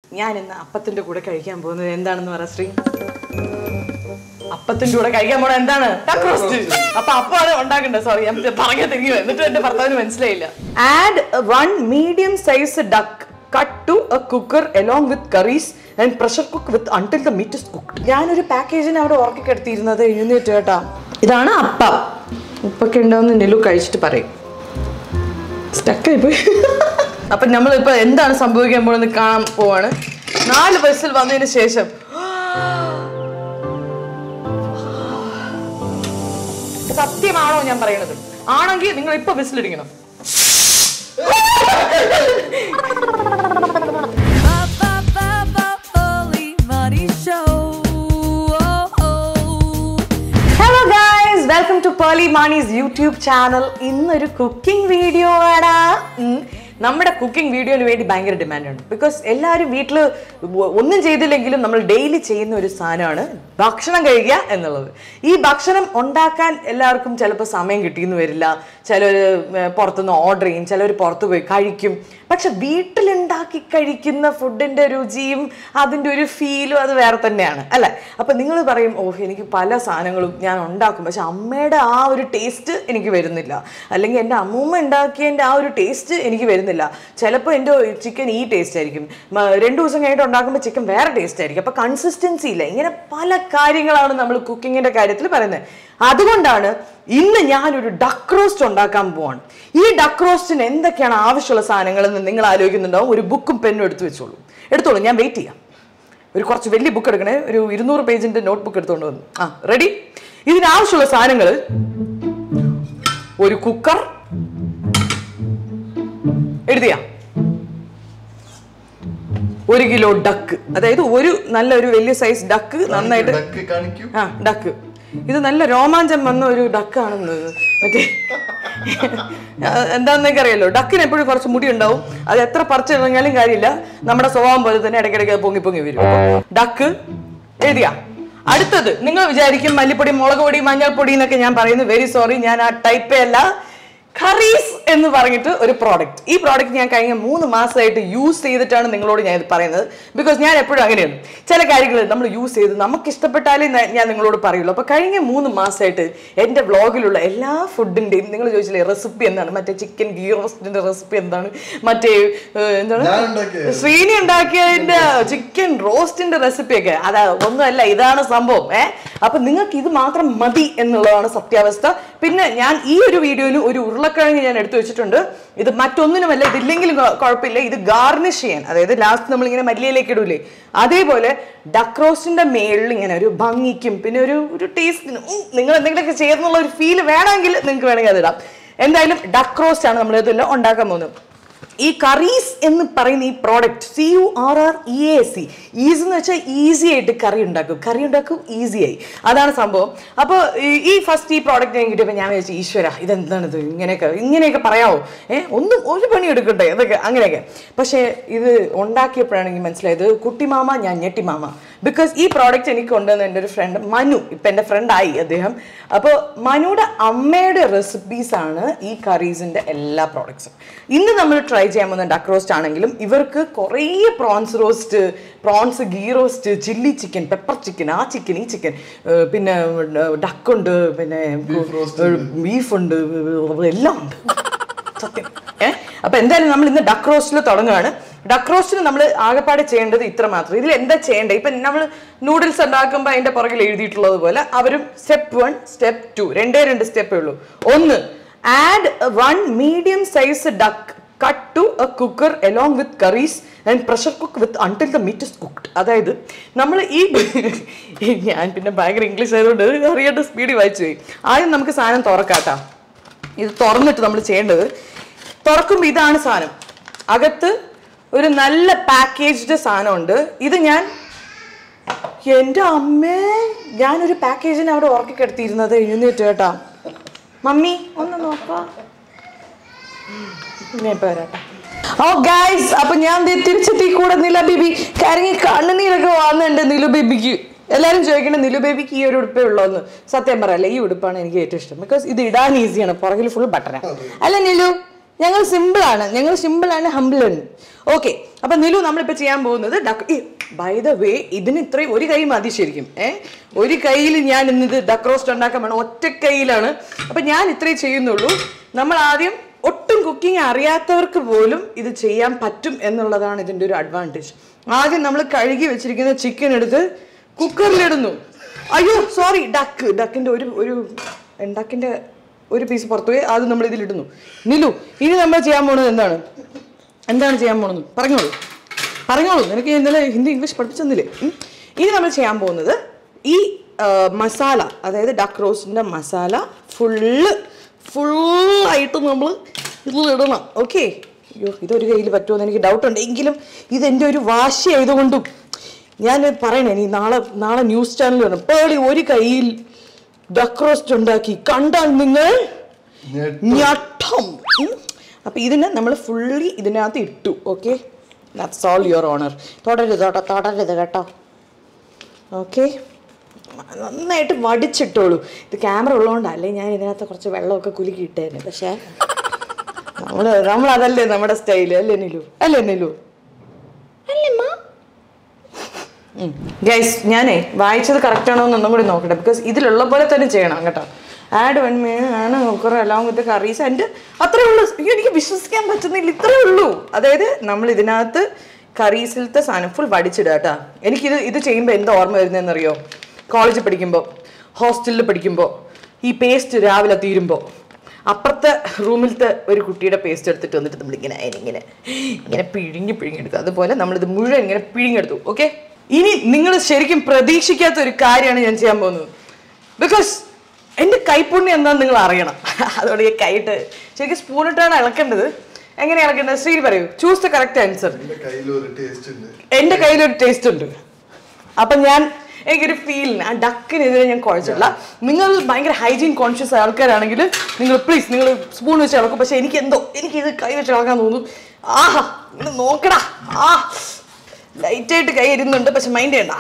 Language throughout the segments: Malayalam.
ഞാൻ ഇന്ന് അപ്പത്തിന്റെ കൂടെ കഴിക്കാൻ പോകുന്നത് എന്താണെന്ന് പറ ശ്രീ അപ്പത്തിന്റെ കൂടെ കഴിക്കാൻ പോണത് എന്താണ് Duck roast. അപ്പൊ അപ്പമാണ് ഉണ്ടാക്കേണ്ടത് സോറി ഞാൻ പറയാൻ തിരിഞ്ഞു എന്നിട്ട് എന്റെ ഭർത്താവിന് മനസ്സിലായില്ല add one medium size duck cut to a cooker along with Curries and pressure cook with until the meat is cooked ഞാനൊരു പാക്കേജിന് അവിടെ ഉറക്കി കിടത്തിയിരുന്നത് എഴുന്നേറ്റ് കേട്ടാ ഇതാണ് അപ്പം ഉപ്പൊക്കെ ഉണ്ടോന്ന് നെല്ലു കഴിച്ചിട്ട് പറയും സ്റ്റക്കായി പോയി അപ്പൊ നമ്മളിപ്പോ എന്താണ് സംഭവിക്കാൻ പോകുന്നത് കാണാൻ പോവാണ് നാല് ബസ്സിൽ വന്നതിന് ശേഷം സത്യമാണോ ഞാൻ പറയണത് ആണെങ്കിൽ നിങ്ങൾ ഇപ്പൊ ബസ്സിലിരിക്കണം hello guys welcome to Pearle Maaney's YouTube channel ഇന്നൊരു കുക്കിംഗ് വീഡിയോ ആടാ ഉം. നമ്മുടെ കുക്കിംഗ് വീഡിയോന് വേണ്ടി ഭയങ്കര ഡിമാൻഡുണ്ട് ബിക്കോസ് എല്ലാവരും വീട്ടിൽ ഒന്നും ചെയ്തില്ലെങ്കിലും നമ്മൾ ഡെയിലി ചെയ്യുന്ന ഒരു സാധനമാണ് ഭക്ഷണം കഴിക്കുക എന്നുള്ളത് ഈ ഭക്ഷണം ഉണ്ടാക്കാൻ എല്ലാവർക്കും ചിലപ്പോൾ സമയം കിട്ടിയെന്ന് വരില്ല ചിലർ പുറത്തുനിന്ന് ഓർഡർ ചെയ്യും ചിലർ പുറത്ത് പോയി കഴിക്കും പക്ഷെ വീട്ടിലുണ്ടാക്കി കഴിക്കുന്ന ഫുഡിൻ്റെ രുചിയും അതിൻ്റെ ഒരു ഫീലും അത് വേറെ തന്നെയാണ് അല്ലേ അപ്പം നിങ്ങൾ പറയും ഓ എനിക്ക് പല സാധനങ്ങളും ഞാൻ ഉണ്ടാക്കും പക്ഷെ അമ്മയുടെ ആ ഒരു ടേസ്റ്റ് എനിക്ക് വരുന്നില്ല അല്ലെങ്കിൽ എൻ്റെ അമ്മൂമ്മ ഉണ്ടാക്കിയതിൻ്റെ ആ ഒരു ടേസ്റ്റ് എനിക്ക് വരുന്നില്ല ചിലപ്പോൾ എൻ്റെ ചിക്കൻ ഈ ടേസ്റ്റ് ആയിരിക്കും മ- രണ്ട് ദിവസം കഴിഞ്ഞിട്ട് ഉണ്ടാക്കുമ്പോൾ ചിക്കൻ വേറെ ടേസ്റ്റ് ആയിരിക്കും അപ്പോൾ കൺസിസ്റ്റൻസി ഇല്ല ഇങ്ങനെ പല കാര്യങ്ങളാണ് നമ്മൾ കുക്കിങ്ങിൻ്റെ കാര്യത്തിൽ പറയുന്നത് അതുകൊണ്ടാണ് ഇന്ന് ഞാനൊരു ഡക്ക് റോസ്റ്റ് ഉണ്ടാക്കാൻ പോവാണ് ഈ ഡക്ക് റോസ്റ്റിന് എന്തൊക്കെയാണ് ആവശ്യമുള്ള സാധനങ്ങൾ എന്ന് നിങ്ങൾ ആലോചിക്കുന്നുണ്ടാവും ഒരു ബുക്കും പെന്നും എടുത്തു വെച്ചോളൂ എടുത്തോളൂ ഞാൻ വെയിറ്റ് ചെയ്യാം ഒരു കുറച്ച് വലിയ ബുക്ക് എടുക്കണേ ഒരു ഇരുന്നൂറ് പേജിന്റെ നോട്ട് ബുക്ക് എടുത്തുകൊണ്ട് വന്നു ആ റെഡി ഇതിനാവശ്യമുള്ള സാധനങ്ങൾ ഒരു കുക്കർ എഴുതിയ ഒരു കിലോ ഡക്ക് അതായത് ഒരു നല്ല ഒരു വലിയ സൈസ് ഡക്ക് നന്നായിട്ട് ഡക്ക് കാണിക്കൂ ആ ഡക്ക് ഇത് നല്ല രോമാഞ്ചം വന്ന ഒരു ഡക്കാണെന്ന് മറ്റേ എന്താന്നൊക്കെ അറിയാലോ ഡക്കിന് എപ്പോഴും കുറച്ച് മുടി ഉണ്ടാവും അത് എത്ര പറിച്ചിറങ്ങിയാലും കാര്യമില്ല നമ്മുടെ സ്വഭാവം പോലെ തന്നെ ഇടയ്ക്കിടയ്ക്ക് അത് പൊങ്ങി പൊങ്ങി വരും ഡക്ക് എഴുതിയ അടുത്തത് നിങ്ങൾ വിചാരിക്കും മല്ലിപ്പൊടി മുളക് പൊടി മഞ്ഞൾപ്പൊടി എന്നൊക്കെ ഞാൻ പറയുന്നു വെരി സോറി ഞാൻ ആ ടൈപ്പേ അല്ല ഖറീസ് എന്ന് പറഞ്ഞിട്ട് ഒരു പ്രോഡക്റ്റ് ഈ പ്രോഡക്റ്റ് ഞാൻ കഴിഞ്ഞ മൂന്ന് മാസമായിട്ട് യൂസ് ചെയ്തിട്ടാണ് നിങ്ങളോട് ഞാൻ ഇത് പറയുന്നത് ബിക്കോസ് ഞാൻ എപ്പോഴും അങ്ങനെയാണ് ചില കാര്യങ്ങൾ നമ്മൾ യൂസ് ചെയ്ത് നമുക്ക് ഇഷ്ടപ്പെട്ടാലേ ന- ഞാൻ നിങ്ങളോട് പറയുള്ളൂ അപ്പോൾ കഴിഞ്ഞ മൂന്ന് മാസമായിട്ട് എൻ്റെ വ്ളോഗിലുള്ള എല്ലാ ഫുഡിൻ്റെയും നിങ്ങൾ ചോദിച്ചില്ലേ റെസിപ്പി എന്താണ് മറ്റേ ചിക്കൻ ഗീ റോസ്റ്റിൻ്റെ റെസിപ്പി എന്താണ് മറ്റേ ഏഹ്, എന്താണ് ഞാൻ ഉണ്ടാക്കിയത്. ശ്രീനി ഉണ്ടാക്കിയതിന്റെ ചിക്കൻ റോസ്റ്റിന്റെ റെസിപ്പിയൊക്കെ അതാ ഒന്നുമല്ല ഇതാണ് സംഭവം ഏ അപ്പൊ നിങ്ങൾക്ക് ഇത് മാത്രം മതി എന്നുള്ളതാണ് സത്യാവസ്ഥ പിന്നെ ഞാൻ ഈ ഒരു വീഡിയോയിൽ ഒരു ഉരുളക്കിഴങ്ങ് ഞാൻ എടുത്തു വെച്ചിട്ടുണ്ട് ഇത് മറ്റൊന്നിനുമല്ല ഇതില്ലെങ്കിലും കൊ- കുഴപ്പമില്ല ഇത് ഗാർണിഷ് ചെയ്യാൻ അതായത് ലാസ്റ്റ് നമ്മൾ ഇങ്ങനെ മല്ലിയിലേക്ക് ഇടൂലേ അതേപോലെ ഡക്ക് റോസ്റ്റിന്റെ മേളിൽ ഇങ്ങനെ ഒരു ഭംഗിക്കും പിന്നെ ഒരു ഒരു ടേസ്റ്റിനും നിങ്ങൾ എന്തെങ്കിലുമൊക്കെ ചെയ്യുന്നുള്ള ഒരു ഫീൽ വേണമെങ്കിൽ നിങ്ങൾക്ക് വേണമെങ്കിൽ അത് ഇടാം എന്തായാലും ഡക്ക് റോസ്റ്റ് ആണ് നമ്മൾ ഇതെല്ലാം ഉണ്ടാക്കാൻ പോകുന്നത് ഈ കറീസ് എന്ന് പറയുന്ന ഈ product C U R R E A C ease എന്ന് വെച്ചാൽ ഈസി ആയിട്ട് കറി ഉണ്ടാക്കും കറി ഉണ്ടാക്കും ഈസി ആയി അതാണ് സംഭവം അപ്പോൾ ഈ ഫസ്റ്റ് ഈ പ്രോഡക്റ്റ് ഞാൻ കിട്ടിയപ്പോൾ ഞാൻ വിചാരിച്ചു ഈശ്വര ഇതെന്താണിത് ഇങ്ങനെയൊക്കെ ഇങ്ങനെയൊക്കെ പറയാമോ ഏഹ് ഒന്നും ഒരു പണി എടുക്കട്ടെ അതൊക്കെ അങ്ങനെയൊക്കെ പക്ഷേ ഇത് ഉണ്ടാക്കിയപ്പോഴാണ് എനിക്ക് മനസ്സിലായത് കുട്ടിമാമ ഞാൻ ഞെട്ടിമാമ ബിക്കോസ് ഈ പ്രോഡക്റ്റ് എനിക്ക് കൊണ്ടുവന്ന എൻ്റെ ഒരു ഫ്രണ്ട് മനു ഇപ്പം എൻ്റെ ഫ്രണ്ടായി അദ്ദേഹം അപ്പോൾ മനുയുടെ അമ്മയുടെ റെസിപ്പീസ് ആണ് ഈ കറീസിൻ്റെ എല്ലാ പ്രോഡക്ട്സും ഇന്ന് നമ്മൾ ട്രൈ ചെയ്യാൻ പോകുന്ന ഡക്ക് റോസ്റ്റ് ആണെങ്കിലും ഇവർക്ക് കുറേ prawns roast prawns ghee roast chilli chicken pepper chicken ആ ചിക്കൻ ഈ ചിക്കൻ പിന്നെ ഡക്കുണ്ട് പിന്നെ Beef roast ബീഫ് ഉണ്ട് എല്ലാം ഉണ്ട് സത്യം ഏഹ് അപ്പൊ എന്തായാലും നമ്മൾ ഇന്ന് ഡക്ക് റോസ്റ്റിൽ തുടങ്ങുകയാണ് ഡക്ക് റോസ്റ്റിന് നമ്മൾ ആകെപ്പാടെ ചെയ്യേണ്ടത് ഇത്ര മാത്രം ഇതിൽ എന്താ ചെയ്യേണ്ടത് ഇപ്പൊ നമ്മൾ നൂഡിൽസ് ഉണ്ടാക്കുമ്പോൾ അതിന്റെ പുറകിൽ എഴുതിയിട്ടുള്ളത് പോലെ അവരും സ്റ്റെപ്പ് വൺ സ്റ്റെപ്പ് ടു രണ്ടേ രണ്ട് സ്റ്റെപ്പേ ഉള്ളൂ ഒന്ന് add one medium size duck cut to a cooker along with Curries and pressure cook with until the meat is cooked അതായത് നമ്മൾ ഈ ഞാൻ പിന്നെ ഭയങ്കര ഇംഗ്ലീഷ് ആയതുകൊണ്ട് അറിയാണ്ട് സ്പീഡിൽ വായിച്ചു പോയി ആദ്യം നമുക്ക് സാധനം തുറക്കാട്ടാ ഇത് തുറന്നിട്ട് നമ്മൾ ചെയ്യേണ്ടത് തുറക്കുമ്പോൾ ഇതാണ് സാധനം അകത്ത് ഒരു നല്ല പാക്കേജ്ഡ് സാധനമുണ്ട് ഇത് ഞാൻ എൻ്റെ അമ്മേ ഞാനൊരു പാക്കേജിന് അവിടെ ഉറക്കിക്കെടുത്തിരുന്നത് എഴുന്നേറ്റ് കേട്ടാ മമ്മി ഒന്ന് നോക്കാം ഞാൻ ഇപ്പൊ വരാട്ടെ ഓ ഗൈസ് അപ്പൊ ഞാൻ ദേ തിരിച്ചെത്തി കൂടെ നില ബേബി കരങ്ങി കണ്ണുനീരൊക്കെ വന്നിട്ടുണ്ട് നിലു ബേബിക്ക് എല്ലാരും ചോദിക്കണേ നിലു ബേബിക്ക് ഈ ഒരു ഉടുപ്പേ ഉള്ളൂന്ന് സത്യം പറയല്ല ഈ ഉടുപ്പാണ് എനിക്ക് ഏറ്റവും ഇഷ്ടം ബിക്കോസ് ഇത് ഇടാൻ ഈസിയാണ് പുറകിൽ ഫുൾ ബട്ടനാ അല്ല നിലു ഞങ്ങൾ സിമ്പിൾ ആണ് ഞങ്ങൾ സിമ്പിൾ ആണ് ഹംബിൾ ആണ് ഓക്കെ അപ്പൊ നിലു നമ്മളിപ്പോ ചെയ്യാൻ പോകുന്നത് ഡക്ക് ബൈ ദ വേ ഇതിന് ഇത്രയും ഒരു കൈ മതി ശരിക്കും ഏ ഒരു കയ്യിൽ ഞാൻ ഇന്നിത് ഡക്ക് റോസ്റ്റ് ഉണ്ടാക്കാൻ വേണം ഒറ്റ കൈയിലാണ് അപ്പൊ ഞാൻ ഇത്രേ ചെയ്യുന്നുള്ളൂ നമ്മൾ ആദ്യം ഒട്ടും കുക്കിംഗ് അറിയാത്തവർക്ക് പോലും ഇത് ചെയ്യാൻ പറ്റും എന്നുള്ളതാണ് ഇതിന്റെ ഒരു അഡ്വാൻറ്റേജ് ആദ്യം നമ്മൾ കഴുകി വെച്ചിരിക്കുന്ന ചിക്കൻ എടുത്ത് കുക്കറിലിടുന്നു അയ്യോ സോറി ഡക്ക് ഡക്കിന്റെ ഒരു ഒരു ഡക്കിന്റെ ഒരു പീസ് പുറത്തു പോയി അത് നമ്മൾ ഇതിലിടുന്നു നിലു ഇനി നമ്മൾ ചെയ്യാൻ പോകുന്നത് എന്താണ് എന്താണ് ചെയ്യാൻ പോകുന്നത് പറഞ്ഞോളൂ പറഞ്ഞോളൂ നിനക്ക് ഞാൻ ഇന്നലെ ഹിന്ദി ഇംഗ്ലീഷ് പഠിപ്പിച്ചെന്നില്ലേ ഉം. ഇനി നമ്മൾ ചെയ്യാൻ പോകുന്നത് ഈ ആ, മസാല അതായത് ഡക്ക് റോസ്റ്റിൻ്റെ മസാല ഫുള്ള് ഫുള്ളായിട്ട് നമ്മൾ ഇതിലിടണം ഓക്കെ അയ്യോ ഇതൊരു കയ്യിൽ പറ്റുമോ എനിക്ക് ഡൗട്ടുണ്ട് എങ്കിലും ഇതെൻ്റെ ഒരു വാശി ആയതുകൊണ്ടും ഞാൻ പറയണേ നീ നാളെ നാളെ ന്യൂസ് ചാനൽ വരണം പേളി ഒരു കയ്യിൽ ഡക്ക് റോസ്റ്റ് ഉണ്ടാക്കി കണ്ടാൽ നിങ്ങൾ ഞട്ടം ഉം. അപ്പൊ ഇതിനെ നമ്മൾ ഫുള്ളി ഇതിനകത്ത് ഇട്ടു okay that's all your honour തുടരുത് കേട്ടോ തുടരുത് കേട്ടോ ഓക്കെ നന്നായിട്ട് വടിച്ചിട്ടോളൂ ഇത് ക്യാമറ ഉള്ളതുകൊണ്ടല്ലേ ഞാൻ ഇതിനകത്ത് കുറച്ച് വെള്ളമൊക്കെ കുലുക്കി ഇട്ടേനെ പക്ഷേ നമ്മൾ നമ്മൾ അതല്ലേ നമ്മുടെ സ്റ്റൈല് അല്ലേ നിലു അല്ലേ നിലു അല്ലേ മാ ഗൈസ് ഞാനേ വായിച്ചത് കറക്റ്റ് ആണോ എന്ന് ഒന്നും കൂടി നോക്കട്ടെ ബിക്കോസ് ഇതിലുള്ള പോലെ തന്നെ ചെയ്യണം കേട്ടോ ആഡ് വൺ മീൻ ആണ് കുക്കർ എല്ലാം വിത്ത് കറീസ് എൻ്റെ അത്രേ ഉള്ളൂ അയ്യോ എനിക്ക് വിശ്വസിക്കാൻ പറ്റുന്നില്ല ഇത്രേ ഉള്ളൂ അതായത് നമ്മൾ ഇതിനകത്ത് കറീസിലത്തെ സാധനം ഫുൾ വടിച്ചിടുക കേട്ടോ എനിക്കിത് ഇത് ചെയ്യുമ്പോൾ എന്താ ഓർമ്മ വരുന്നതെന്നറിയോ കോളേജിൽ പഠിക്കുമ്പോൾ ഹോസ്റ്റലിൽ പഠിക്കുമ്പോൾ ഈ പേസ്റ്റ് രാവിലെ തീരുമ്പോൾ അപ്പുറത്തെ റൂമിലത്തെ ഒരു കുട്ടിയുടെ പേസ്റ്റ് എടുത്തിട്ട് വന്നിട്ട് നമ്മളിങ്ങനെ അതിനിങ്ങനെ ഇങ്ങനെ പിഴിഞ്ഞ് പിഴിഞ്ഞെടുത്തു അതുപോലെ നമ്മളിത് മുഴുവൻ ഇങ്ങനെ പിഴിഞ്ഞെടുത്തു ഓക്കെ ഇനി നിങ്ങൾ ശരിക്കും പ്രതീക്ഷിക്കാത്ത ഒരു കാര്യമാണ് ഞാൻ ചെയ്യാൻ പോകുന്നത് ബിക്കോസ് എൻ്റെ കൈപ്പുണ്യം എന്താണെന്ന് നിങ്ങൾ അറിയണം അതോടെ ഈ കൈയിട്ട് ശരിക്കും സ്പൂണിട്ടാണ് ഇളക്കേണ്ടത് എങ്ങനെ ഇളക്കേണ്ടത് ശ്രീ പറയൂ ചൂസ് ദ കറക്റ്റ് ആൻസർ എന്റെ കയ്യിലൊരു ടേസ്റ്റ് ഉണ്ട് എൻ്റെ കയ്യിലൊരു ടേസ്റ്റ് ഉണ്ട് അപ്പം ഞാൻ എനിക്കൊരു ഫീൽ ആ ഡക്കിനെതിരെ ഞാൻ കുഴച്ചിട്ടില്ല നിങ്ങൾ ഭയങ്കര ഹൈജീൻ കോൺഷ്യസ് ആൾക്കാരാണെങ്കിൽ നിങ്ങൾ പ്ലീസ് നിങ്ങൾ സ്പൂൺ വെച്ച് ഇളക്കും പക്ഷെ എനിക്ക് എന്തോ എനിക്ക് ഇത് കൈ വെച്ച് ഇളക്കാൻ തോന്നുന്നു ആഹാ ഇത് നോക്കടാ ആ ലൈറ്റായിട്ട് കൈ ഇരുന്നുണ്ട് പക്ഷെ മൈൻഡ് ചെയ്യണ്ട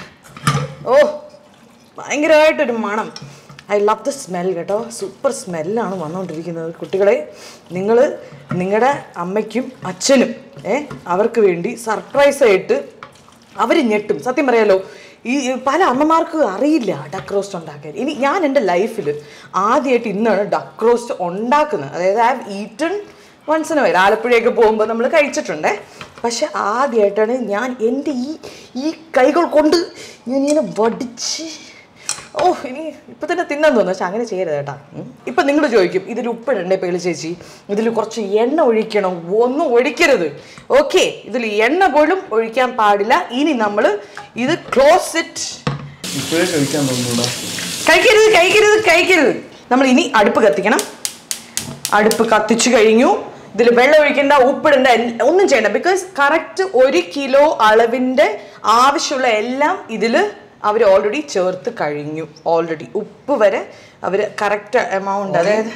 ഓ ഭയങ്കരമായിട്ടൊരു മണം ഐ ലവ് ദ സ്മെൽ കേട്ടോ സൂപ്പർ സ്മെല്ലാണ് വന്നുകൊണ്ടിരിക്കുന്നത് കുട്ടികളെ നിങ്ങൾ നിങ്ങളുടെ അമ്മയ്ക്കും അച്ഛനും ഏ അവർക്ക് വേണ്ടി സർപ്രൈസ് ആയിട്ട് അവർ ഞെട്ടും സത്യം പറയാലോ ഈ ഈ പല അമ്മമാർക്ക് അറിയില്ല ഡക്ക് റോസ്റ്റ് ഉണ്ടാക്കാൻ ഇനി ഞാൻ എൻ്റെ ലൈഫിൽ ആദ്യമായിട്ട് ഇന്നാണ് ഡക്ക് റോസ്റ്റ് ഉണ്ടാക്കുന്നത് അതായത് I have eaten once in വരും ആലപ്പുഴയൊക്കെ പോകുമ്പോൾ നമ്മൾ കഴിച്ചിട്ടുണ്ടേ പക്ഷെ ആദ്യമായിട്ടാണ് ഞാൻ എൻ്റെ ഈ ഈ കൈകൾ കൊണ്ട് ഞാൻ ഇങ്ങനെ വടിച്ച് ഓ ഇനി ഇപ്പൊ തന്നെ തിന്നാൻ തോന്നുന്നു പക്ഷെ അങ്ങനെ ചെയ്യരുത് കേട്ടാ ഉം. ഇപ്പൊ നിങ്ങൾ ചോദിക്കും ഇതിൽ ഉപ്പിടണ്ടേ പേളി ചേച്ചി ഇതിൽ കുറച്ച് എണ്ണ ഒഴിക്കണം ഒന്നും ഒഴിക്കരുത് ഓക്കെ ഇതിൽ എണ്ണ പോലും ഒഴിക്കാൻ പാടില്ല ഇനി നമ്മൾ ഇത് ക്ലോസ് ഇറ്റ് ഇപ്പോഴേ കഴിക്കാൻ തോന്നുന്നുടാ കഴിക്കരുത് കഴിക്കരുത് കഴിക്കരുത് നമ്മൾ ഇനി അടുപ്പ് കത്തിക്കണം അടുപ്പ് കത്തിച്ചു കഴിഞ്ഞു ഇതിൽ വെള്ളം ഒഴിക്കേണ്ട ഉപ്പിടേണ്ട എൽ- ഒന്നും ചെയ്യണ്ട ബിക്കോസ് കറക്റ്റ് ഒരു കിലോ അളവിൻ്റെ ആവശ്യമുള്ള എല്ലാം ഇതിൽ അവർ ഓൾറെഡി ചേർത്ത് കഴിഞ്ഞു ഓൾറെഡി ഉപ്പ് വരെ അവർ കറക്റ്റ് എമൗണ്ട് അതായത്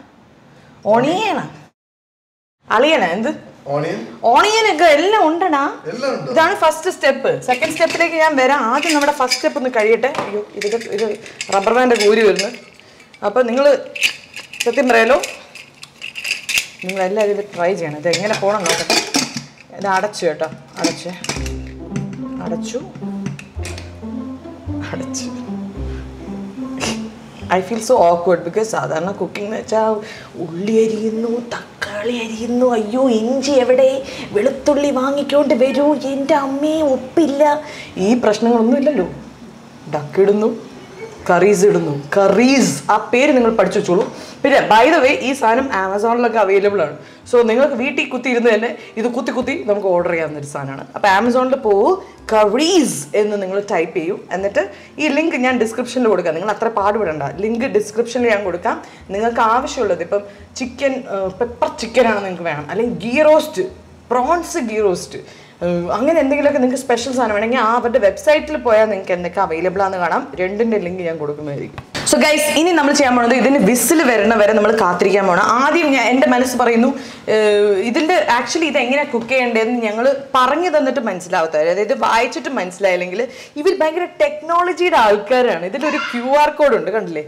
ഓണിയണ അളിയണ എന്ത് ഓണിയൻ ഓണിയനൊക്കെ എല്ലാം ഉണ്ടടാ എല്ലാം ഉണ്ട് ഇതാണ് ഫസ്റ്റ് സ്റ്റെപ്പ് സെക്കൻഡ് സ്റ്റെപ്പിലേക്ക് ഞാൻ വരാം ആദ്യം നമ്മുടെ ഫസ്റ്റ് സ്റ്റെപ്പ് ഒന്ന് കഴിയട്ടെ അയ്യോ ഇതൊക്കെ ഇത് റബ്ബർ ബാൻഡ് കൂരി വരുന്നു അപ്പോൾ നിങ്ങൾ സത്യം പറയാലോ നിങ്ങൾ എല്ലാവരും ഇത് ട്രൈ ചെയ്യണം ഇത് എങ്ങനെ പോകണം നോക്കട്ടെ ഇത് അടച്ചു കേട്ടോ അടച്ച് അടച്ചു അടച്ചു I feel so awkward because സാധാരണ കുക്കിംഗ് എന്ന് വെച്ചാൽ ഉള്ളി അരിയുന്നു തക്കാളി അരിയുന്നു അയ്യോ ഇഞ്ചി എവിടെ വെളുത്തുള്ളി വാങ്ങിക്കൊണ്ട് വരൂ എൻ്റെ അമ്മയെ ഉപ്പില്ല ഈ പ്രശ്നങ്ങളൊന്നും ഇല്ലല്ലോ ഡക്കിടുന്നു കറീസ് ഇടുന്നു കറീസ് ആ പേര് നിങ്ങൾ പഠിച്ചു വെച്ചോളൂ പിന്നെ ബൈ ദ വേ ഈ സാധനം ആമസോണിലൊക്കെ അവൈലബിൾ ആണ് സോ നിങ്ങൾക്ക് വീട്ടിൽ കുത്തി ഇരുന്ന് തന്നെ ഇത് കുത്തി കുത്തി നമുക്ക് ഓർഡർ ചെയ്യാവുന്ന ഒരു സാധനമാണ് അപ്പോൾ ആമസോണിൽ പോവൂ കറീസ് എന്ന് നിങ്ങൾ ടൈപ്പ് ചെയ്യൂ എന്നിട്ട് ഈ ലിങ്ക് ഞാൻ ഡിസ്ക്രിപ്ഷനിൽ കൊടുക്കാം നിങ്ങൾ അത്ര പാടുപെടണ്ട ലിങ്ക് ഡിസ്ക്രിപ്ഷനിൽ ഞാൻ കൊടുക്കാം നിങ്ങൾക്ക് ആവശ്യമുള്ളത് ഇപ്പം ചിക്കൻ പെപ്പർ ചിക്കനാണ് നിങ്ങൾക്ക് വേണം അല്ലെങ്കിൽ ghee roast prawns ghee roast ഏഹ് അങ്ങനെ എന്തെങ്കിലുമൊക്കെ നിങ്ങൾക്ക് സ്പെഷ്യൽ സാധനം വേണമെങ്കിൽ ആ അവരുടെ വെബ്സൈറ്റിൽ പോയാൽ നിങ്ങൾക്ക് എന്തൊക്കെ അവൈലബിൾ ആണെന്ന് കാണാം രണ്ടിൻ്റെ ലിങ്ക് ഞാൻ കൊടുക്കുന്നതായിരിക്കും സോ ഗൈസ് ഇനി നമ്മൾ ചെയ്യാൻ പോണത് ഇതിന് വിസിൽ വരണ വരെ നമ്മൾ കാത്തിരിക്കാൻ പോകണം ആദ്യം ഞാൻ എൻ്റെ മനസ്സ് പറയുന്നു ഏഹ് ഇതിൻ്റെ ആക്ച്വലി ഇത് എങ്ങനെ കുക്ക് ചെയ്യേണ്ടതെന്ന് ഞങ്ങൾ പറഞ്ഞു തന്നിട്ട് മനസ്സിലാവത്ത അതായത് വായിച്ചിട്ട് മനസ്സിലായില്ലെങ്കിൽ ഇവർ ഭയങ്കര ടെക്നോളജിയുടെ ആൾക്കാരാണ് ഇതിലൊരു ക്യു ആർ കോഡ് ഉണ്ട് കണ്ടില്ലേ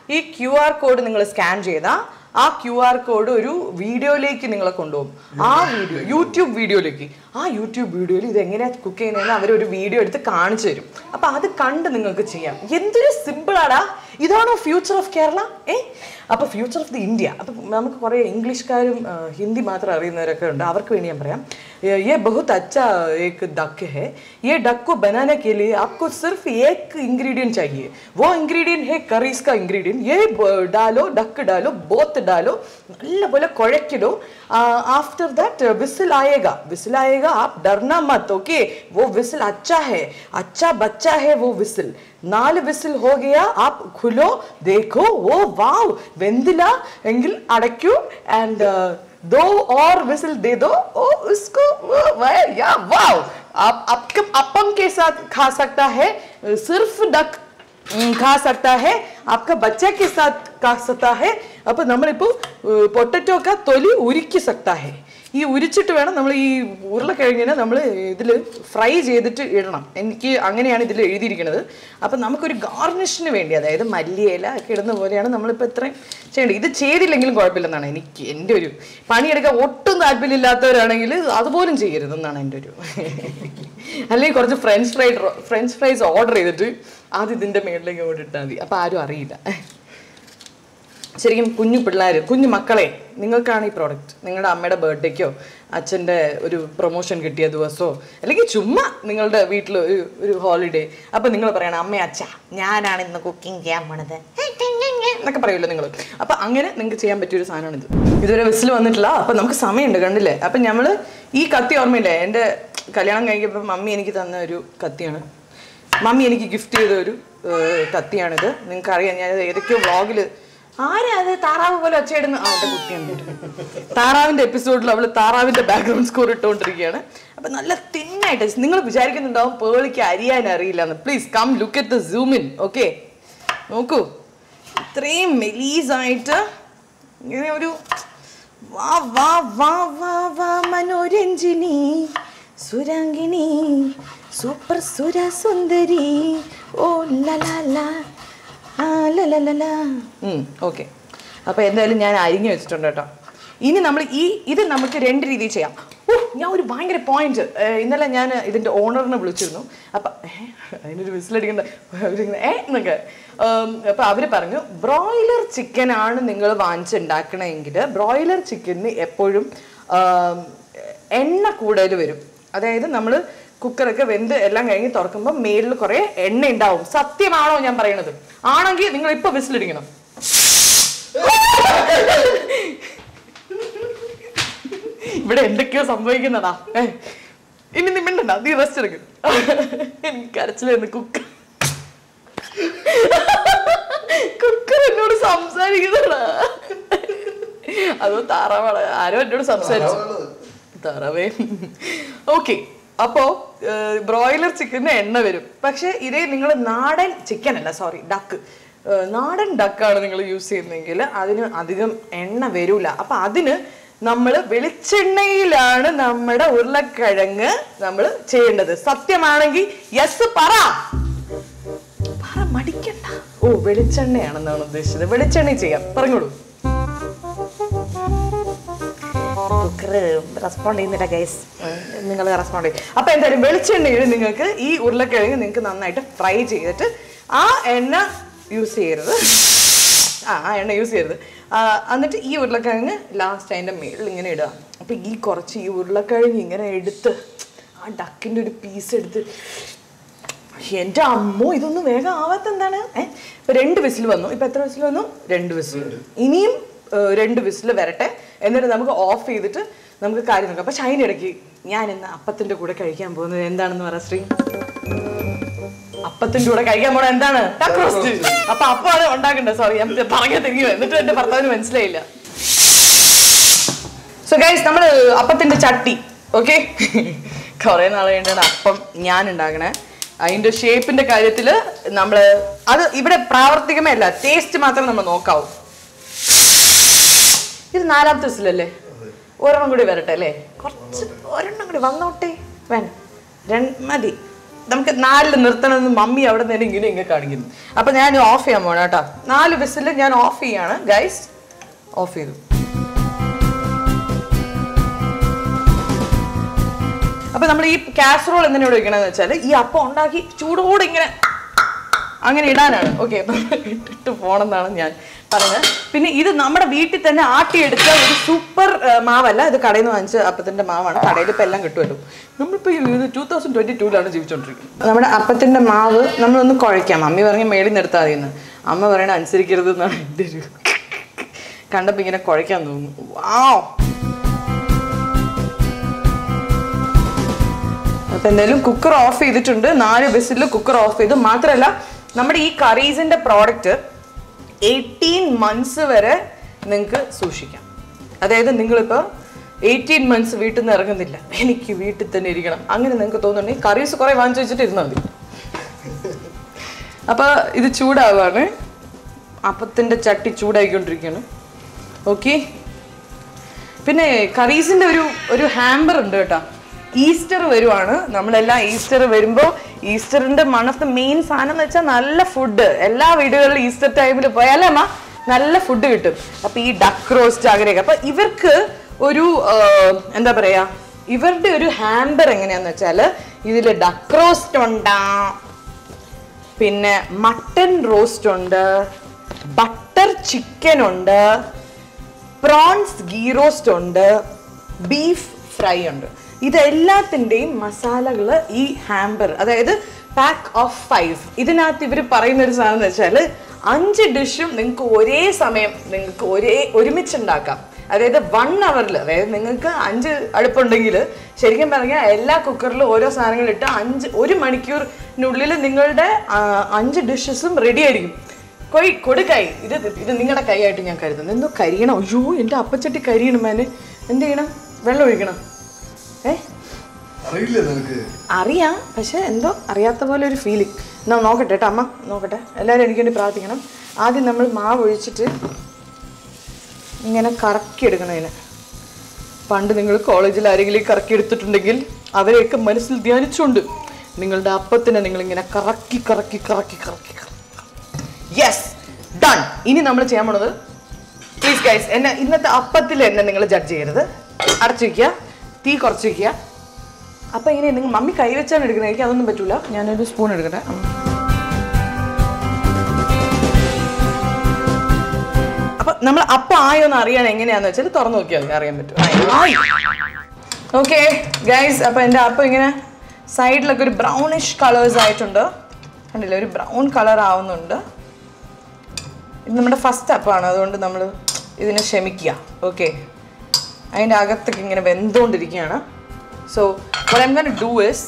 ഈ ക്യു ആർ കോഡ് നിങ്ങൾ സ്കാൻ ചെയ്താൽ ആ ക്യു ആർ കോഡ് ഒരു വീഡിയോയിലേക്ക് നിങ്ങളെ കൊണ്ടുപോകും ആ വീഡിയോ യൂട്യൂബ് വീഡിയോയിലേക്ക് ആ യൂട്യൂബ് വീഡിയോയിൽ ഇത് എങ്ങനെയാ കുക്ക് ചെയ്യുന്നതെന്ന് അവർ ഒരു വീഡിയോ എടുത്ത് കാണിച്ചു തരും അപ്പൊ അത് കണ്ട് നിങ്ങൾക്ക് ചെയ്യാം എന്തൊരു സിമ്പിളാടാ ഇതാണോ ഫ്യൂച്ചർ ഓഫ് കേരള ഏ അപ്പൊ ഫ്യൂച്ചർ ഓഫ് ദി ഇന്ത്യ അപ്പൊ നമുക്ക് കുറെ ഇംഗ്ലീഷുകാരും ആ, ഹിന്ദി മാത്രം അറിയുന്നവരൊക്കെ ഉണ്ട് അവർക്ക് വേണ്ടി ഞാൻ പറയാം ये- ये बहुत अच्छा एक डक है ये डक को बनाने के लिए आपको सिर्फ एक इंग्रेडिएंट चाहिए वो इंग्रेडिएंट है करीज का इंग्रेडिएंट ये ब- डालो डक डालो बोत डालो नल्ला कुഴക്കിടോ आफ्टर दैट विसिल आएगा विसिल आएगा आप डरना मत ओके वो विसिल अच्छा है अच्छा बच्चा है वो विसिल നാല് വിസിൽ ഹോ ഗയാ ആപ് ഖുലോ ദേഖോ ഓ വാവ് വെന്തില എങ്കിൽ അടയ്ക്കൂ ആൻഡ് दो और विसल दे दो ओ उसको वो, वह, या वाओ आप आपके अपम के साथ खा सकता है सिर्फ डक ഉം, खा सकता है आपका बच्चे के साथ खा सकता है അപ്പൊ നമ്മളിപ്പോ പൊട്ടറ്റോ ഒക്കെ തൊലി ഉരുക്കി सकता है ഈ ഉരിച്ചിട്ട് വേണം നമ്മൾ ഈ ഉരുളക്കിഴങ്ങിനെ നമ്മൾ ഇതിൽ ഫ്രൈ ചെയ്തിട്ട് ഇടണം എനിക്ക് അങ്ങനെയാണ് ഇതിൽ എഴുതിയിരിക്കുന്നത് അപ്പം നമുക്കൊരു ഗാർണിഷിന് വേണ്ടി അതായത് മല്ലിയില ഒക്കെ ഇടുന്ന പോലെയാണ് നമ്മളിപ്പോൾ ഇത്രയും ചെയ്യേണ്ടത് ഇത് ചെയ്തില്ലെങ്കിലും കുഴപ്പമില്ലെന്നാണ് എനിക്ക് എൻ്റെ ഒരു പണിയെടുക്കാൻ ഒട്ടും താല്പര്യമില്ലാത്തവരാണെങ്കിൽ അതുപോലും ചെയ്യരുതെന്നാണ് എൻ്റെ ഒരു അല്ലെങ്കിൽ കുറച്ച് French fry French fries order ചെയ്തിട്ട് അത് ഇതിൻ്റെ മേളിലേക്ക് ഓടിട്ടാൽ മതി അപ്പോൾ ആരും അറിയില്ല ശരിക്കും കുഞ്ഞു പിള്ളേർ കുഞ്ഞു മക്കളെ നിങ്ങൾക്കാണ് ഈ പ്രോഡക്റ്റ് നിങ്ങളുടെ അമ്മയുടെ ബർത്ത്ഡേക്കോ അച്ഛൻ്റെ ഒരു പ്രൊമോഷൻ കിട്ടിയ ദിവസമോ അല്ലെങ്കിൽ ചുമ്മാ നിങ്ങളുടെ വീട്ടിൽ ഒരു ഒരു ഹോളിഡേ അപ്പം നിങ്ങൾ പറയണം അമ്മ അച്ഛ ഞാനാണ് ഇന്ന് കുക്കിംഗ് ചെയ്യാൻ പോണത് എന്നൊക്കെ പറയുമല്ലോ നിങ്ങൾ അപ്പം അങ്ങനെ നിങ്ങൾക്ക് ചെയ്യാൻ പറ്റിയൊരു സാധനമാണിത് ഇതുവരെ വിസിൽ വന്നിട്ടില്ല അപ്പം നമുക്ക് സമയമുണ്ട് കണ്ടില്ലേ അപ്പം നമ്മൾ ഈ കത്തി ഓർമ്മയില്ലേ എൻ്റെ കല്യാണം കഴിക്കുമ്പോൾ മമ്മി എനിക്ക് തന്ന ഒരു കത്തിയാണ് മമ്മി എനിക്ക് ഗിഫ്റ്റ് ചെയ്ത ഒരു ഏർ, കത്തിയാണിത് നിങ്ങൾക്ക് അറിയാം ഞാൻ ഏതൊക്കെയോ വ്ളോഗിൽ ആരാ അത് താറാവ് പോലെ ഒച്ചയിടുന്ന ആ എൻ്റെ കുട്ടിയാണ് താറാവിന്റെ എപ്പിസോഡിൽ അവള് താറാവിന്റെ ബാക്ക്ഗ്രൗണ്ട് സ്കോർ ഇട്ടുകൊണ്ടിരിക്കുകയാണ് അപ്പൊ നല്ല തിന്നായിട്ട് നിങ്ങൾ വിചാരിക്കുന്നുണ്ടാവും പേളിക്ക് അരിയാൻ അറിയില്ല എന്ന് please come look at the zoom in okay നോക്കൂ ഇത്രയും മെലീസായിട്ട് ഇങ്ങനെ ഒരു വാ വാ വാ വാ വാ മനോരഞ്ജിനി സുരാംഗിണി സൂപ്പർ സുര സുന്ദരി ഓ ലലാ ഓക്കെ അപ്പോൾ എന്തായാലും ഞാൻ അരിഞ്ഞു വെച്ചിട്ടുണ്ട് കേട്ടോ ഇനി നമ്മൾ ഈ ഇത് നമുക്ക് രണ്ട് രീതിയിൽ ചെയ്യാം ഓ ഞാൻ ഒരു ഭയങ്കര പോയിന്റ് ഇന്നലെ ഞാൻ ഇതിൻ്റെ ഓണറിനെ വിളിച്ചിരുന്നു അപ്പം ഏ, അതിനൊരു വിസിലടിക്കണ്ട അവരിങ്ങനെ ഏ എന്നൊക്കെ അപ്പം അവർ പറഞ്ഞു ബ്രോയിലർ ചിക്കൻ ആണ് നിങ്ങൾ വാങ്ങിച്ചുണ്ടാക്കണമെങ്കിൽ ബ്രോയിലർ ചിക്കന് എപ്പോഴും ആം, എണ്ണ കൂടുതൽ വരും അതായത് നമ്മൾ കുക്കറൊക്കെ വെന്ത് എല്ലാം കഴിഞ്ഞ് തുറക്കുമ്പോൾ മേലിൽ കുറേ എണ്ണ ഉണ്ടാവും സത്യമാണോ ഞാൻ പറയണത് ആണെങ്കിൽ നിങ്ങൾ ഇപ്പൊ വിസിലടിക്കണം ഇവിടെ എന്തൊക്കെയോ സംഭവിക്കുന്നതാ ഏ, ഇനി നീ മിണ്ടണ്ട നീ റെസ്റ്റ് എടുക്കും എനിക്ക് കരച്ചിലായിരുന്നു കുക്കർ കുക്കർ എന്നോട് സംസാരിക്കുന്നതാ അതോ താറാവാണ് ആരോ എന്നോട് സംസാരിച്ചു താറാവേ ഓക്കെ അപ്പോ ബ്രോയിലർ ചിക്കന് എണ്ണ വരും പക്ഷെ ഇതേ നിങ്ങൾ നാടൻ ചിക്കൻ അല്ല സോറി ഡക്ക് നാടൻ ഡക്കാണ് നിങ്ങൾ യൂസ് ചെയ്യുന്നതെങ്കിൽ അതിന് അധികം എണ്ണ വരൂല അപ്പൊ അതിന് നമ്മൾ വെളിച്ചെണ്ണയിലാണ് നമ്മുടെ ഉരുളക്കിഴങ്ങ് നമ്മൾ ചെയ്യേണ്ടത് സത്യമാണെങ്കിൽ യെസ് പറ പറ മടിക്കണ്ട ഓ വെളിച്ചെണ്ണയാണെന്നാണ് ഉദ്ദേശിച്ചത് വെളിച്ചെണ്ണ ചെയ്യാം പറഞ്ഞോളൂ കുക്കർ റെസ്പോണ്ട് ചെയ്യുന്നില്ല ഗൈസ് നിങ്ങൾ റെസ്പോണ്ട് ചെയ്യും അപ്പൊ എന്തായാലും വെളിച്ചെണ്ണയിൽ നിങ്ങൾക്ക് ഈ ഉരുളക്കിഴങ്ങ് നിങ്ങൾക്ക് നന്നായിട്ട് ഫ്രൈ ചെയ്തിട്ട് ആ എണ്ണ യൂസ് ചെയ്യരുത് ആ ആ എണ്ണ യൂസ് ചെയ്യരുത് ആ, എന്നിട്ട് ഈ ഉരുളക്കിഴങ്ങ് ലാസ്റ്റ് അതിൻ്റെ മേളിൽ ഇങ്ങനെ ഇടുക അപ്പൊ ഈ കുറച്ച് ഈ ഉരുളക്കിഴങ്ങ് ഇങ്ങനെ എടുത്ത് ആ ഡക്കിൻ്റെ ഒരു പീസ് എടുത്ത് എന്റെ അമ്മോ ഇതൊന്നും വേഗം ആവാത്ത എന്താണ് ഏഹ് ഇപ്പൊ രണ്ട് വിസിൽ വന്നു ഇപ്പൊ എത്ര വിസിൽ വന്നു രണ്ട് വിസിൽ ഇനിയും ഏഹ്, രണ്ട് വിസിൽ വരട്ടെ എന്നിട്ട് നമുക്ക് ഓഫ് ചെയ്തിട്ട് നമുക്ക് കാര്യം നോക്കാം പക്ഷെ അതിനിടയ്ക്ക് ഞാൻ ഇന്ന് അപ്പത്തിന്റെ കൂടെ കഴിക്കാൻ പോകുന്നത് എന്താണെന്ന് പറ ശ്രീ അപ്പത്തിന്റെ കൂടെ കഴിക്കാൻ പോണ എന്താണ് ടക്ക് റോസ്റ്റ് അപ്പൊ അപ്പമാണ് ഉണ്ടാക്കണ്ടത് സോറി ഞാൻ പറയാൻ തിരികെ എന്നിട്ട് എന്റെ ഭർത്താവിന് മനസ്സിലായില്ല സോ ഗൈസ് നമ്മൾ അപ്പത്തിന്റെ ചട്ടി ഓക്കെ കുറെ നാൾ കഴിഞ്ഞാണ് അപ്പം ഞാൻ ഉണ്ടാക്കണേ അതിന്റെ ഷേപ്പിന്റെ കാര്യത്തിൽ നമ്മൾ അത് ഇവിടെ പ്രാവർത്തികമേ അല്ല ടേസ്റ്റ് മാത്രം നമ്മൾ നോക്കാവൂ ഇത് നാലാമത്തെ വിസിലല്ലേ ഒരെണ്ണം കൂടി വരട്ടെ അല്ലേ കുറച്ച് ഒരെണ്ണം കൂടി വന്നോട്ടെ വേണ്ട രണ്ട് മതി നമുക്ക് നാലിൽ നിർത്തണമെന്ന് മമ്മി അവിടെ നിന്ന് ഇങ്ങനെ ഇങ്ങനെ കാണിക്കുന്നു അപ്പൊ ഞാൻ ഓഫ് ചെയ്യാൻ പോണം കേട്ടോ നാല് വിസിൽ ഞാൻ ഓഫ് ചെയ്യാണ് ഗൈസ് ഓഫ് ചെയ്തു അപ്പൊ നമ്മൾ ഈ കാസറോൾ എന്തിനോട് വെക്കണമെന്ന് വെച്ചാൽ ഈ അപ്പം ഉണ്ടാക്കി ചൂടോടെ ഇങ്ങനെ അങ്ങനെ ഇടാനാണ് ഓക്കെ അപ്പൊ ഇട്ടിട്ട് പോണെന്നാണ് ഞാൻ പറയുന്നത് പിന്നെ ഇത് നമ്മുടെ വീട്ടിൽ തന്നെ ആട്ടിയെടുത്ത ഒരു സൂപ്പർ മാവല്ല ഇത് കടയിൽ നിന്ന് വാങ്ങിച്ച അപ്പത്തിന്റെ മാവാണ് കടയിൽ ഇപ്പം എല്ലാം കിട്ടുമല്ലോ നമ്മളിപ്പോൾ ഇത് ടൂ തൗസൻഡ് ട്വന്റി ടൂലാണ് ജീവിച്ചോണ്ടിരിക്കുന്നത് നമ്മുടെ അപ്പത്തിന്റെ മാവ് നമ്മളൊന്ന് കുഴയ്ക്കാം മമ്മി പറഞ്ഞ മേളിൽ നിർത്താതെ മതിയെന്ന് അമ്മ പറയണ അനുസരിക്കരുത് എന്നാണ് എൻ്റെ ഒരു കണ്ടപ്പോൾ ഇങ്ങനെ കുഴയ്ക്കാൻ തോന്നുന്നു വാവ് അപ്പൊ എന്തായാലും കുക്കർ ഓഫ് ചെയ്തിട്ടുണ്ട് നാല് ബിസിൽ കുക്കർ ഓഫ് ചെയ്തു മാത്രമല്ല നമ്മുടെ ഈ കറീസിന്റെ പ്രോഡക്റ്റ് എയ്റ്റീൻ മന്ത്സ് വരെ നിങ്ങൾക്ക് സൂക്ഷിക്കാം അതായത് നിങ്ങളിപ്പോൾ എയ്റ്റീൻ മന്ത്സ് വീട്ടിൽ നിന്ന് ഇറങ്ങുന്നില്ല എനിക്ക് വീട്ടിൽ തന്നെ ഇരിക്കണം അങ്ങനെ നിങ്ങൾക്ക് തോന്നുന്നുണ്ടെങ്കിൽ കറീസ് കുറെ വാങ്ങിച്ചു വെച്ചിട്ട് ഇരുന്നാൽ മതി അപ്പൊ ഇത് ചൂടാവാണ് അപ്പത്തിന്റെ ചട്ടി ചൂടായിക്കൊണ്ടിരിക്കുകയാണ് ഓക്കെ പിന്നെ കറീസിന്റെ ഒരു ഒരു ഹാമ്പർ ഉണ്ട് കേട്ടോ ഈസ്റ്റർ വരുവാണ് നമ്മളെല്ലാം ഈസ്റ്റർ വരുമ്പോൾ ഈസ്റ്ററിന്റെ മനസ്സ് മെയിൻ സാധനം എന്ന് വെച്ചാൽ നല്ല ഫുഡ് എല്ലാ വീടുകളിലും ഈസ്റ്റർ ടൈമിൽ പോയാലേ അമ്മ നല്ല ഫുഡ് കിട്ടും അപ്പൊ ഈ ഡക്ക് റോസ്റ്റ് അങ്ങനെയൊക്കെ അപ്പൊ ഇവർക്ക് ഒരു ആ, എന്താ പറയാ ഇവരുടെ ഒരു ഹാമ്പർ എങ്ങനെയാന്ന് വെച്ചാല് ഇതില് ഡക്ക് റോസ്റ്റ് ഉണ്ടാ പിന്നെ മട്ടൺ റോസ്റ്റ് ഉണ്ട് ബട്ടർ ചിക്കൻ ഉണ്ട് പ്രോൺസ് ഗീ റോസ്റ്റ് ഉണ്ട് ബീഫ് ഫ്രൈ ഉണ്ട് ഇതെല്ലാത്തിൻ്റെയും മസാലകൾ ഈ ഹാമ്പർ അതായത് പാക്ക് ഓഫ് ഫൈവ് ഇതിനകത്ത് ഇവർ പറയുന്ന ഒരു സാധനം എന്ന് വെച്ചാൽ അഞ്ച് ഡിഷും നിങ്ങൾക്ക് ഒരേ സമയം നിങ്ങൾക്ക് ഒരേ ഒരുമിച്ച് ഉണ്ടാക്കാം അതായത് വൺ അവറിൽ അതായത് നിങ്ങൾക്ക് അഞ്ച് അടുപ്പുണ്ടെങ്കിൽ ശരിക്കും പറഞ്ഞാൽ എല്ലാ കുക്കറിലും ഓരോ സാധനങ്ങൾ ഇട്ട് അഞ്ച് ഒരു മണിക്കൂറിനുള്ളിൽ നിങ്ങളുടെ ആ, അഞ്ച് ഡിഷസും റെഡി ആയിരിക്കും കൊയ് കൊടുക്കൈ ഇത് ഇത് നിങ്ങളുടെ കൈയായിട്ട് ഞാൻ കരുതുന്നു എന്തോ കരിയണം അയ്യോ എൻ്റെ അപ്പച്ചട്ടി കരിയണം മേനെ എന്ത് ചെയ്യണം വെള്ളം ഒഴിക്കണം ഏ അറിയില്ല നിനക്ക് അറിയാം പക്ഷെ എന്തോ അറിയാത്ത പോലെ ഒരു ഫീലിംഗ് എന്നാ നോക്കട്ടെ കേട്ടോ അമ്മ നോക്കട്ടെ എല്ലാവരും എനിക്ക് വേണ്ടി പ്രാർത്ഥിക്കണം ആദ്യം നമ്മൾ മാവ് ഒഴിച്ചിട്ട് ഇങ്ങനെ കറക്കി എടുക്കണം ഇതിനെ പണ്ട് നിങ്ങൾ കോളേജിൽ ആരെങ്കിലും കറക്കി എടുത്തിട്ടുണ്ടെങ്കിൽ അവരെയൊക്കെ മനസ്സിൽ ധ്യാനിച്ചുകൊണ്ട് നിങ്ങളുടെ അപ്പത്തിനെ നിങ്ങൾ ഇങ്ങനെ കറക്കി കറക്കി കറക്കി കറക്കി യെസ് ഡൺ ഇനി നമ്മൾ ചെയ്യാൻ പോണത് പ്ലീസ് ഗൈസ് എന്നെ ഇന്നത്തെ അപ്പത്തിൽ എന്നെ നിങ്ങൾ ജഡ്ജ് ചെയ്യരുത് അടച്ചു വയ്ക്കുക തീ കുറച്ച് വയ്ക്കുക അപ്പം ഇങ്ങനെ നിങ്ങൾ മമ്മി കൈ വെച്ചാണ് എടുക്കുന്നത് എനിക്ക് അതൊന്നും പറ്റൂല ഞാനൊരു സ്പൂൺ എടുക്കട്ടെ ഉം. അപ്പൊ നമ്മൾ അപ്പം ആയോ എന്ന് അറിയാൻ എങ്ങനെയാന്ന് വെച്ചാൽ തുറന്നു നോക്കിയാൽ മതി, അറിയാൻ പറ്റും ആയി ഓക്കെ ഗൈസ് അപ്പൊ എൻ്റെ അപ്പം ഇങ്ങനെ സൈഡിലൊക്കെ ഒരു ബ്രൗണിഷ് കളേഴ്സ് ആയിട്ടുണ്ട് കണ്ടില്ലേ ഒരു ബ്രൗൺ കളർ ആവുന്നുണ്ട് ഇത് നമ്മുടെ ഫസ്റ്റ് അപ്പാണ് അതുകൊണ്ട് നമ്മൾ ഇതിനെ ക്ഷമിക്കുക ഓക്കെ അതിൻ്റെ അകത്തൊക്കെ ഇങ്ങനെ വെന്തുകൊണ്ടിരിക്കുകയാണ് so what I'm going to do is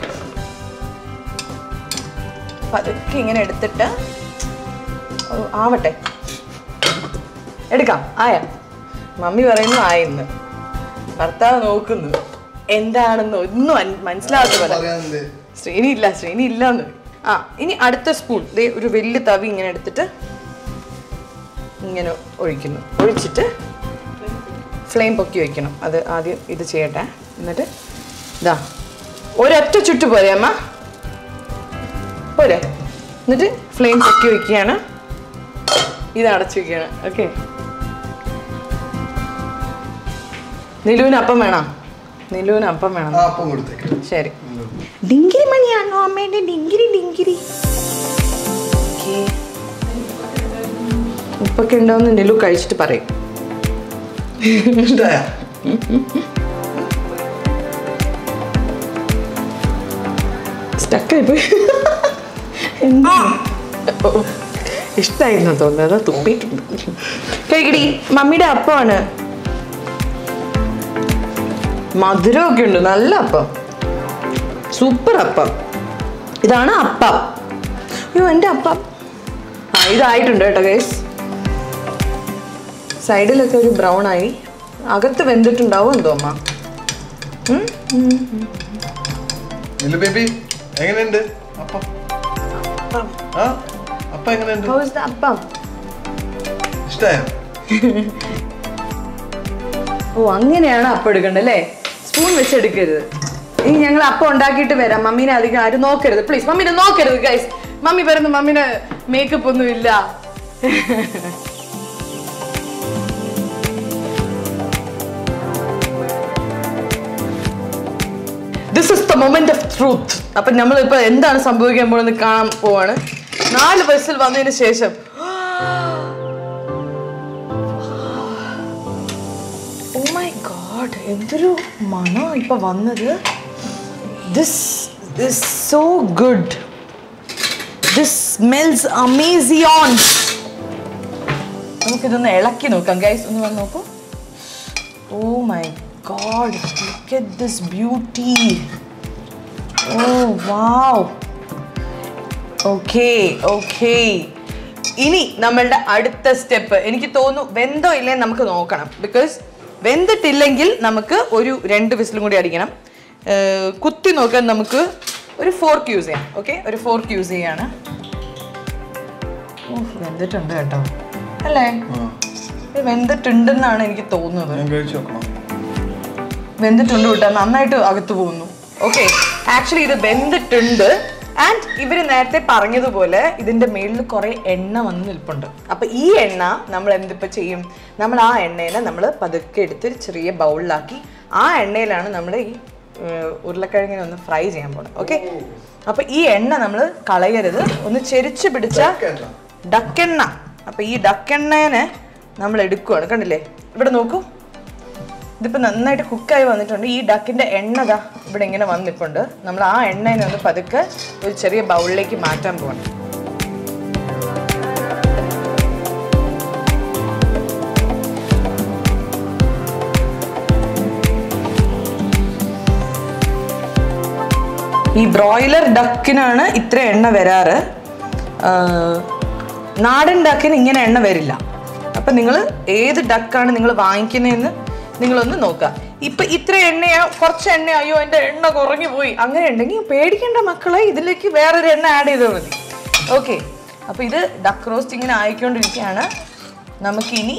പതുക്കെ ഇങ്ങനെ എടുത്തിട്ട് ഓ, ആവട്ടെ എടുക്കാം ആയ മമ്മി പറയുന്നു ആയെന്ന് ഭർത്താവ് നോക്കുന്നു എന്താണെന്ന് ഒന്നും അൻ- മനസ്സിലാവാത്ത പോലെ പറയാനെന്തേ ശ്രീനി ഇല്ല ശ്രീനി ഇല്ലാന്ന് ആ ഇനി അടുത്ത സ്പൂൺ ദേ ഒരു വലിയ തവി ഇങ്ങനെ എടുത്തിട്ട് ഇങ്ങനെ ഒഴിക്കുന്നു ഒഴിച്ചിട്ട് ഫ്ലെയിം പൊക്കി വെക്കണം അത് ആദ്യം ഇത് ചെയ്യട്ടെ എന്നിട്ട് ഇതാ ഒരൊറ്റ ചുറ്റ് പോരെ അമ്മ പോരെ എന്നിട്ട് ഫ്ലെയിം പൊക്കി വെക്കുകയാണ് ഇത് അടച്ചു വെക്കുകയാണ് ഓക്കെ നിലുവിന് അപ്പം വേണം നിലുവിന് അപ്പം വേണം ആ അപ്പം കൊടുത്തേക്ക് ശരി ഡിങ്കിരി മണിയാണോ അമ്മേന്റെ ഡിങ്കിരി ഡിങ്കിരി ഓക്കേ. ഉപ്പൊക്കെ ഉണ്ടോന്ന് നിലു കഴിച്ചിട്ട് പറയും ഇഷ്ടായ സ്റ്റക്കായി പോയി ഇഷ്ടായിരുന്നു തോന്നുന്നത് അതാ തുപ്പിയിട്ടുണ്ട് കഴിക്കടി മമ്മിയുടെ അപ്പമാണ് മധുരമൊക്കെ ഉണ്ട് നല്ല അപ്പം സൂപ്പർ അപ്പം ഇതാണ് അപ്പം അയ്യോ എൻ്റെ അപ്പം ആ ഇതായിട്ടുണ്ട് കേട്ടോ ഗൈസ് സൈഡിലൊക്കെ ഒരു ബ്രൗൺ ആയി അകത്ത് വെന്തിട്ടുണ്ടാവും എന്തോ അമ്മ ഉം? ഉം. ഇല്ല ബേബി എങ്ങനെയുണ്ട് അപ്പം അപ്പം ആ അപ്പം എങ്ങനെയുണ്ട് How is the അപ്പം ഇഷ്ടായോ ഓ അങ്ങനെയാണ് അപ്പം എടുക്കേണ്ടത് അല്ലേ സ്പൂൺ വെച്ച് എടുക്കരുത് ഇനി ഞങ്ങൾ അപ്പം ഉണ്ടാക്കിയിട്ട് വരാം മമ്മീനെ അധികം ആരും നോക്കരുത് പ്ലീസ് മമ്മീനെ നോക്കരുത് ഗൈസ് മമ്മി പറയുന്നു മമ്മീനെ മേക്കപ്പ് ഒന്നും ഇല്ല this is the moment of truth അപ്പൊ നമ്മൾ ഇപ്പൊ എന്താണ് സംഭവിക്കാൻ പോകുന്നത് കാണാൻ പോവാണ് നാല് ബസ്സിൽ വന്നതിന് ശേഷം ഓ മൈ ഗോഡ് എന്തൊരു മണം ഇപ്പൊ വന്നത് this is so good this smells amazing നമുക്കിതൊന്ന് ഇളക്കി നോക്കാം ഗൈസ് ഒന്ന് വന്ന് നോക്കൂ oh my God look at this beauty oh wow okay okay ഇനി നമ്മളുടെ അടുത്ത സ്റ്റെപ്പ് എനിക്ക് തോന്നുന്നു വെന്തോ ഇല്ലേ നമുക്ക് നോക്കണം ബിക്കോസ് വെന്തിട്ടില്ലെങ്കിൽ നമുക്ക് ഒരു രണ്ട് വിസിലും കൂടി അടിക്കണം ഏർ കുത്തി നോക്കാൻ നമുക്ക് ഒരു ഫോർക്ക് യൂസ് ചെയ്യാം ഓക്കെ ഒരു ഫോർക്ക് യൂസ് ചെയ്യാണ് ഓ വെന്തിട്ടുണ്ട് കേട്ടോ അല്ലേ ആ ഇത് വെന്തിട്ടുണ്ടെന്നാണ് എനിക്ക് തോന്നുന്നത് ഞാൻ കഴിച്ചു നോക്കണം വെന്തിട്ടുണ്ട് കേട്ടോ നന്നായിട്ട് അകത്ത് പോകുന്നു ഓക്കെ ആക്ച്വലി ഇത് വെന്തിട്ടുണ്ട് ആൻഡ് ഇവര് നേരത്തെ പറഞ്ഞതുപോലെ ഇതിന്റെ മേളിൽ കുറെ എണ്ണ വന്ന് നിൽപ്പുണ്ട് അപ്പൊ ഈ എണ്ണ നമ്മൾ എന്തിപ്പോ ചെയ്യും നമ്മൾ ആ എണ്ണേനെ നമ്മൾ പതുക്കെ എടുത്ത് ഒരു ചെറിയ ബൗളിലാക്കി ആ എണ്ണയിലാണ് നമ്മൾ ഈ ഏർ, ഉരുളക്കിഴങ്ങിനെ ഒന്ന് ഫ്രൈ ചെയ്യാൻ പോകുന്നത് ഓക്കെ അപ്പൊ ഈ എണ്ണ നമ്മൾ കളയരുത് ഒന്ന് ചെരിച്ച് പിടിച്ച ഡക്കെണ്ണ. ഡക്കെണ്ണ അപ്പൊ ഈ ഡക്കെണ്ണേനെ നമ്മൾ എടുക്കുവാണ് കണ്ടില്ലേ ഇവിടെ നോക്കൂ ഇതിപ്പോ നന്നായിട്ട് കുക്കായി വന്നിട്ടുണ്ട് ഈ ഡക്കിന്റെ എണ്ണ ദാ ഇവിടെ ഇങ്ങനെ വന്നിപ്പുണ്ട് നമ്മൾ ആ എണ്ണേനെ ഒന്ന് പതുക്കെ ഒരു ചെറിയ ബൗളിലേക്ക് മാറ്റാൻ പോകണം ഈ ബ്രോയിലർ ഡക്കിനാണ് ഇത്ര എണ്ണ വരാറ് ആ, നാടൻ ഡക്കിന് ഇങ്ങനെ എണ്ണ വരില്ല അപ്പം നിങ്ങൾ ഏത് ഡക്കാണ് നിങ്ങൾ വാങ്ങിക്കുന്നതെന്ന് നിങ്ങളൊന്ന് നോക്കുക ഇപ്പൊ ഇത്ര എണ്ണയാ കുറച്ച് എണ്ണ അയ്യോ എൻ്റെ എണ്ണ കുറഞ്ഞു പോയി അങ്ങനെ ഉണ്ടെങ്കിൽ പേടിക്കേണ്ട മക്കളെ ഇതിലേക്ക് വേറൊരു എണ്ണ ആഡ് ചെയ്താൽ മതി ഓക്കെ അപ്പോൾ ഇത് ഡക്ക് റോസ്റ്റ് ഇങ്ങനെ ആയിക്കൊണ്ടിരിക്കുകയാണ് നമുക്കിനി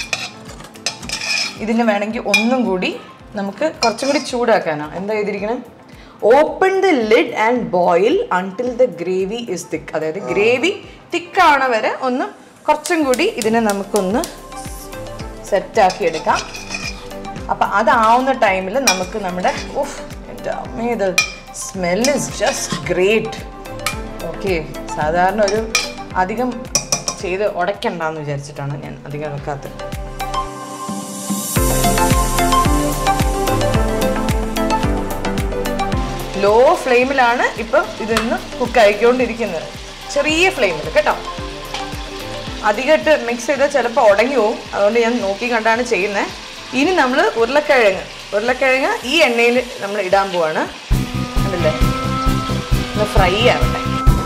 ഇതിന് വേണമെങ്കിൽ ഒന്നും കൂടി നമുക്ക് കുറച്ചും കൂടി ചൂടാക്കാനാ എന്താ ചെയ്തിരിക്കണേ open the lid and boil until the gravy is thick അതായത് ഗ്രേവി തിക്കാവണ വരെ ഒന്ന് കുറച്ചും കൂടി ഇതിനെ നമുക്കൊന്ന് സെറ്റാക്കി എടുക്കാം അപ്പം അതാവുന്ന ടൈമിൽ നമുക്ക് നമ്മുടെ ഉഫ് എൻ്റെ അമ്മേ ഇത് smell is just great okay സാധാരണ ഒരു അധികം ചെയ്ത് ഉടയ്ക്കണ്ടെന്ന് വിചാരിച്ചിട്ടാണ് ഞാൻ അധികം വെക്കാത്തത് ലോ ഫ്ലെയിമിലാണ് ഇപ്പം ഇതൊന്ന് കുക്ക് ആയിക്കൊണ്ടിരിക്കുന്നത് ചെറിയ ഫ്ലെയിമിൽ കേട്ടോ അധികമായിട്ട് മിക്സ് ചെയ്താൽ ചിലപ്പോൾ ഉടങ്ങി പോവും അതുകൊണ്ട് ഞാൻ നോക്കി കണ്ടാണ് ചെയ്യുന്നത് ഇനി നമ്മൾ ഉരുളക്കിഴങ്ങ് ഉരുളക്കിഴങ്ങ് ഈ എണ്ണയിൽ നമ്മൾ ഇടാൻ പോവാണ് കണ്ടില്ലേ ഒന്ന് ഫ്രൈ ആവട്ടെ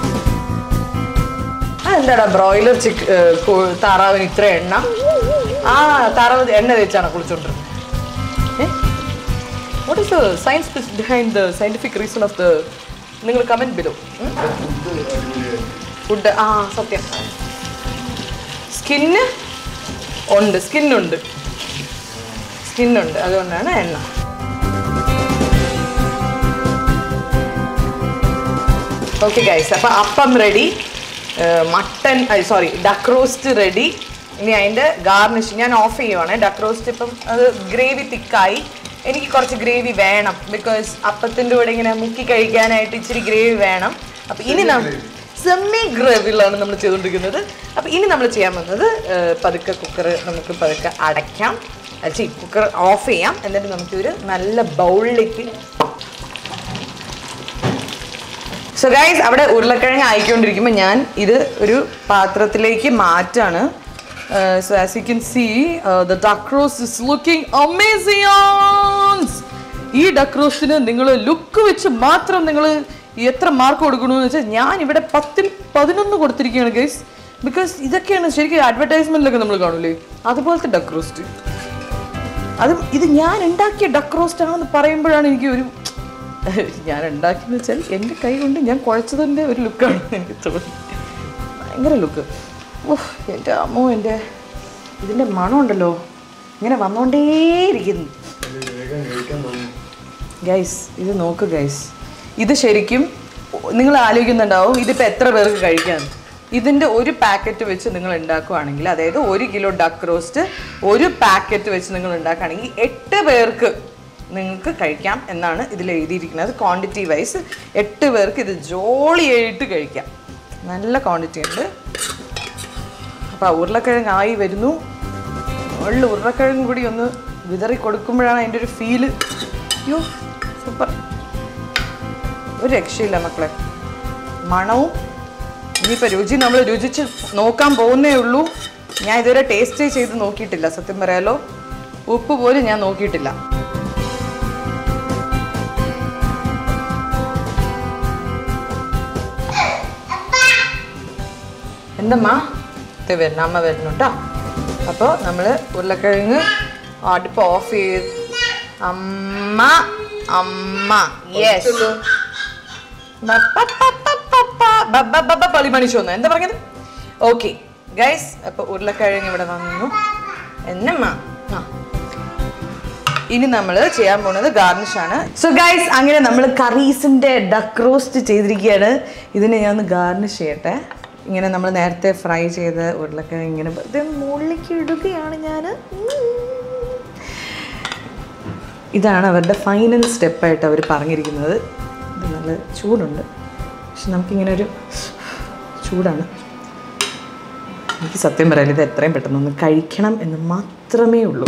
ആ എന്താടാ ബ്രോയിലർ ചിക്ക് താറാവിന് ഇത്ര എണ്ണ ആ താറാവ് എണ്ണ തേച്ചാണ് കുളിച്ചോണ്ടിരുന്നത് ഏ what is the science behind the scientific reason of the നിങ്ങൾ കമൻറ്റ് ബിലോ ഫുഡ് ആ സത്യം സ്കിന്ന് ഉണ്ട് സ്കിന്നുണ്ട് സ്കിന്നുണ്ട് അതുകൊണ്ടാണ് എണ്ണ okay guys appam appam ready mutton sorry duck roast ready ഇനി അതിൻ്റെ ഗാർണിഷ് ഞാൻ ഓഫ് ചെയ്യുവാണ് ഡക്ക് റോസ്റ്റ് ഇപ്പം അത് ഗ്രേവി തിക്കായി എനിക്ക് കുറച്ച് ഗ്രേവി വേണം ബിക്കോസ് അപ്പത്തിൻ്റെ കൂടെ ഇങ്ങനെ മുക്കി കഴിക്കാനായിട്ട് ഇച്ചിരി ഗ്രേവി വേണം അപ്പം ഇനി നമ്മൾ സെമി ഗ്രേവിയിലാണ് നമ്മൾ ചെയ്തുകൊണ്ടിരിക്കുന്നത് അപ്പം ഇനി നമ്മൾ ചെയ്യാൻ വന്നത് ഏഹ്, പതുക്കെ കുക്കർ നമുക്ക് പതുക്കെ അടയ്ക്കാം ചീ കുക്കർ ഓഫ് ചെയ്യാം എന്നിട്ട് നമുക്കൊരു നല്ല ബൗളിലേക്ക് സോ ഗൈസ് അവിടെ ഉരുളക്കിഴങ്ങ് ആയിക്കൊണ്ടിരിക്കുമ്പോൾ ഞാൻ ഇത് ഒരു പാത്രത്തിലേക്ക് മാറ്റാണ് so as you can see the duck roast is looking amazing ഈ ഡക്ക് റോസ്റ്റിന് നിങ്ങൾ ലുക്ക് വെച്ച് മാത്രം നിങ്ങൾ എത്ര മാർക്ക് കൊടുക്കണമെന്ന് വെച്ചാൽ ഞാൻ ഇവിടെ പത്തിൽ പതിനൊന്ന് കൊടുത്തിരിക്കുകയാണ് ഗൈസ് ബിക്കോസ് ഇതൊക്കെയാണ് ശരിക്കും അഡ്വർടൈസ്മെന്റിലൊക്കെ നമ്മൾ കാണൂലേ അതുപോലത്തെ ഡക്ക് റോസ്റ്റ് അതും ഇത് ഞാൻ ഉണ്ടാക്കിയ ഡക്ക് റോസ്റ്റ് ആണെന്ന് പറയുമ്പോഴാണ് എനിക്ക് ഒരു ഞാൻ ഉണ്ടാക്കിയെന്ന് വെച്ചാൽ എൻ്റെ കൈ കൊണ്ട് ഞാൻ കുഴച്ചതിൻ്റെ ഒരു ലുക്കാണ് എനിക്ക് തോന്നുന്നത് ഭയങ്കര ലുക്ക് ഓഹ് എൻ്റെ അമ്മോ എൻ്റെ ഇതിൻ്റെ മണം ഉണ്ടല്ലോ ഇങ്ങനെ വന്നുകൊണ്ടേയിരിക്കുന്നു വേഗം കഴിക്കാൻ തോന്നുന്നു ഗൈസ് ഇത് നോക്ക് ഗൈസ് ഇത് ശരിക്കും നിങ്ങൾ ആലോചിക്കുന്നുണ്ടാവും ഇതിപ്പോൾ എത്ര പേർക്ക് കഴിക്കാൻ ഇതിൻ്റെ ഒരു പാക്കറ്റ് വെച്ച് നിങ്ങൾ ഉണ്ടാക്കുകയാണെങ്കിൽ അതായത് ഒരു കിലോ ഡക്ക് റോസ്റ്റ് ഒരു പാക്കറ്റ് വെച്ച് നിങ്ങൾ ഉണ്ടാക്കുകയാണെങ്കിൽ എട്ട് പേർക്ക് നിങ്ങൾക്ക് കഴിക്കാം എന്നാണ് ഇതിൽ എഴുതിയിരിക്കുന്നത് ക്വാണ്ടിറ്റി വൈസ് എട്ട് പേർക്ക് ഇത് ജോളിയായിട്ട് കഴിക്കാം നല്ല ക്വാണ്ടിറ്റി ഉണ്ട് അപ്പോൾ ഉരുളക്കിഴങ്ങ് ആയി വരുന്നു മുകളിൽ ഉരുളക്കിഴങ്ങ് കൂടി ഒന്ന് വിതറി കൊടുക്കുമ്പോഴാണ് അതിൻ്റെ ഒരു ഫീല് യോ സൂപ്പർ ഒരു രക്ഷയില്ല മക്കളെ മണവും ഇനിയിപ്പോൾ രുചി നമ്മൾ രുചിച്ച് നോക്കാൻ പോകുന്നേ ഉള്ളൂ ഞാൻ ഇതുവരെ ടേസ്റ്റ് ചെയ്ത് നോക്കിയിട്ടില്ല സത്യം പറയാലോ ഉപ്പ് പോലും ഞാൻ നോക്കിയിട്ടില്ല എന്തമ്മ ഇത് വരുന്നു അമ്മ വരുന്നു കേട്ടോ അപ്പോൾ നമ്മൾ ഉരുളക്കിഴങ്ങ് അടുപ്പ് ഓഫ് ചെയ്ത് അമ്മ അമ്മ യെസ് പളിമണിച്ചു വന്നു എന്താ പറഞ്ഞത് ഓക്കെ ഗൈസ് അപ്പൊ ഉരുളക്കിഴങ്ങ് ഇവിടെ വന്നു എന്നമ്മ ആ ഇനി നമ്മൾ ചെയ്യാൻ പോകുന്നത് ഗാർണിഷ് ആണ് സോ ഗൈസ് അങ്ങനെ നമ്മൾ കറീസിന്റെ ഡക്ക് റോസ്റ്റ് ചെയ്തിരിക്കുകയാണ് ഇതിനെ ഞാൻ ഒന്ന് ഗാർണിഷ് ചെയ്യട്ടെ ഇങ്ങനെ നമ്മൾ നേരത്തെ ഫ്രൈ ചെയ്ത ഉരുളക്കിഴങ്ങ് ഇങ്ങനെ ഇത് മുകളിലേക്ക് ഇടുകയാണ് ഞാൻ ഇതാണ് അവരുടെ ഫൈനൽ സ്റ്റെപ്പായിട്ട് അവർ പറഞ്ഞിരിക്കുന്നത് ഇത് നല്ല ചൂടുണ്ട് പക്ഷെ നമുക്കിങ്ങനെ ഒരു ചൂടാണ് എനിക്ക് സത്യം പറയാൻ ഇത് എത്രയും പെട്ടെന്ന് ഒന്ന് കഴിക്കണം എന്ന് മാത്രമേ ഉള്ളൂ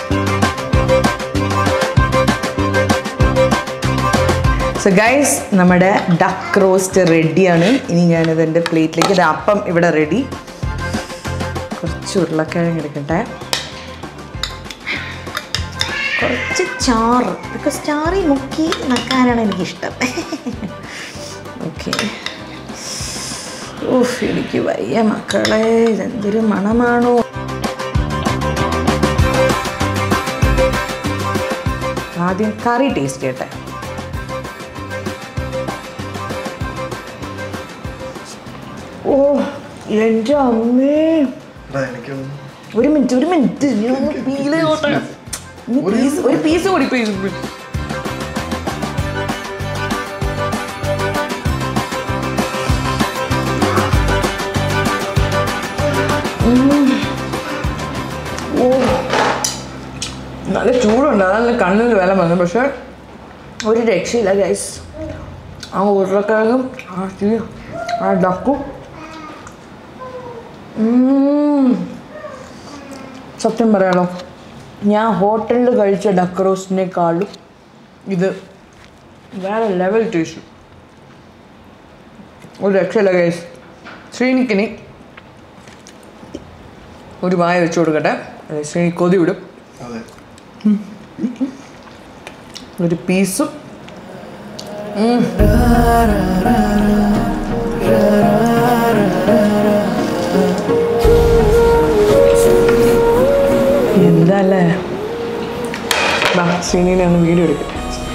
സോ ഗൈസ് നമ്മുടെ ഡക്ക് റോസ്റ്റ് റെഡിയാണ് ഇനി ഞാനിത് എൻ്റെ പ്ലേറ്റിലേക്ക് ഇത് അപ്പം ഇവിടെ റെഡി കുറച്ച് ഉരുളക്കിഴങ്ങ് എടുക്കട്ടെ കുറച്ച് ചാറ് ബിക്കോസ് ചാറി മുക്കി നക്കാനാണ് എനിക്കിഷ്ടം ഓക്കെ ഓഫ് എനിക്ക് വയ്യ മക്കളെ ഇതെന്തൊരു മണമാണോ ആദ്യം കറി ടേസ്റ്റ് ചെയ്യട്ടെ ഓ എൻ്റെ അമ്മേ എടാ എനിക്കൊന്ന് ഒരു മിനിറ്റ് ഒരു മിനിറ്റ് ഞാൻ ഒന്ന് peel ചെയ്തോട്ടെ. ഇനി പീസ് ഒരു പീസ് കൂടി പീസ് ഓ നല്ല ചൂടുണ്ട് അതല്ല കണ്ണിൽ വില വന്നു പക്ഷെ ഒരു രക്ഷയില്ല ഗൈസ് ആ ഉരുളക്കിഴങ്ങും ആ ചീ ആ ഡക്കും ഉം. സത്യം പറയാലോ ഞാൻ ഹോട്ടലിൽ കഴിച്ച ഡക്ക് റോസ്റ്റിനേക്കാളും ഇത് വേറെ ലെവൽ ടേസ്റ്റ് ഒരു രക്ഷയില്ല ഗൈസ് ശ്രീനിക്കിനി ഒരു വായ വെച്ച് കൊടുക്കട്ടെ അതെ, ശ്രീനി കൊതി വിടും അതെ ഒരു പീസും എന്താല്ലേ ബാ ശ്രീനിനെ ഒന്ന് വീഡിയോ എടുക്കും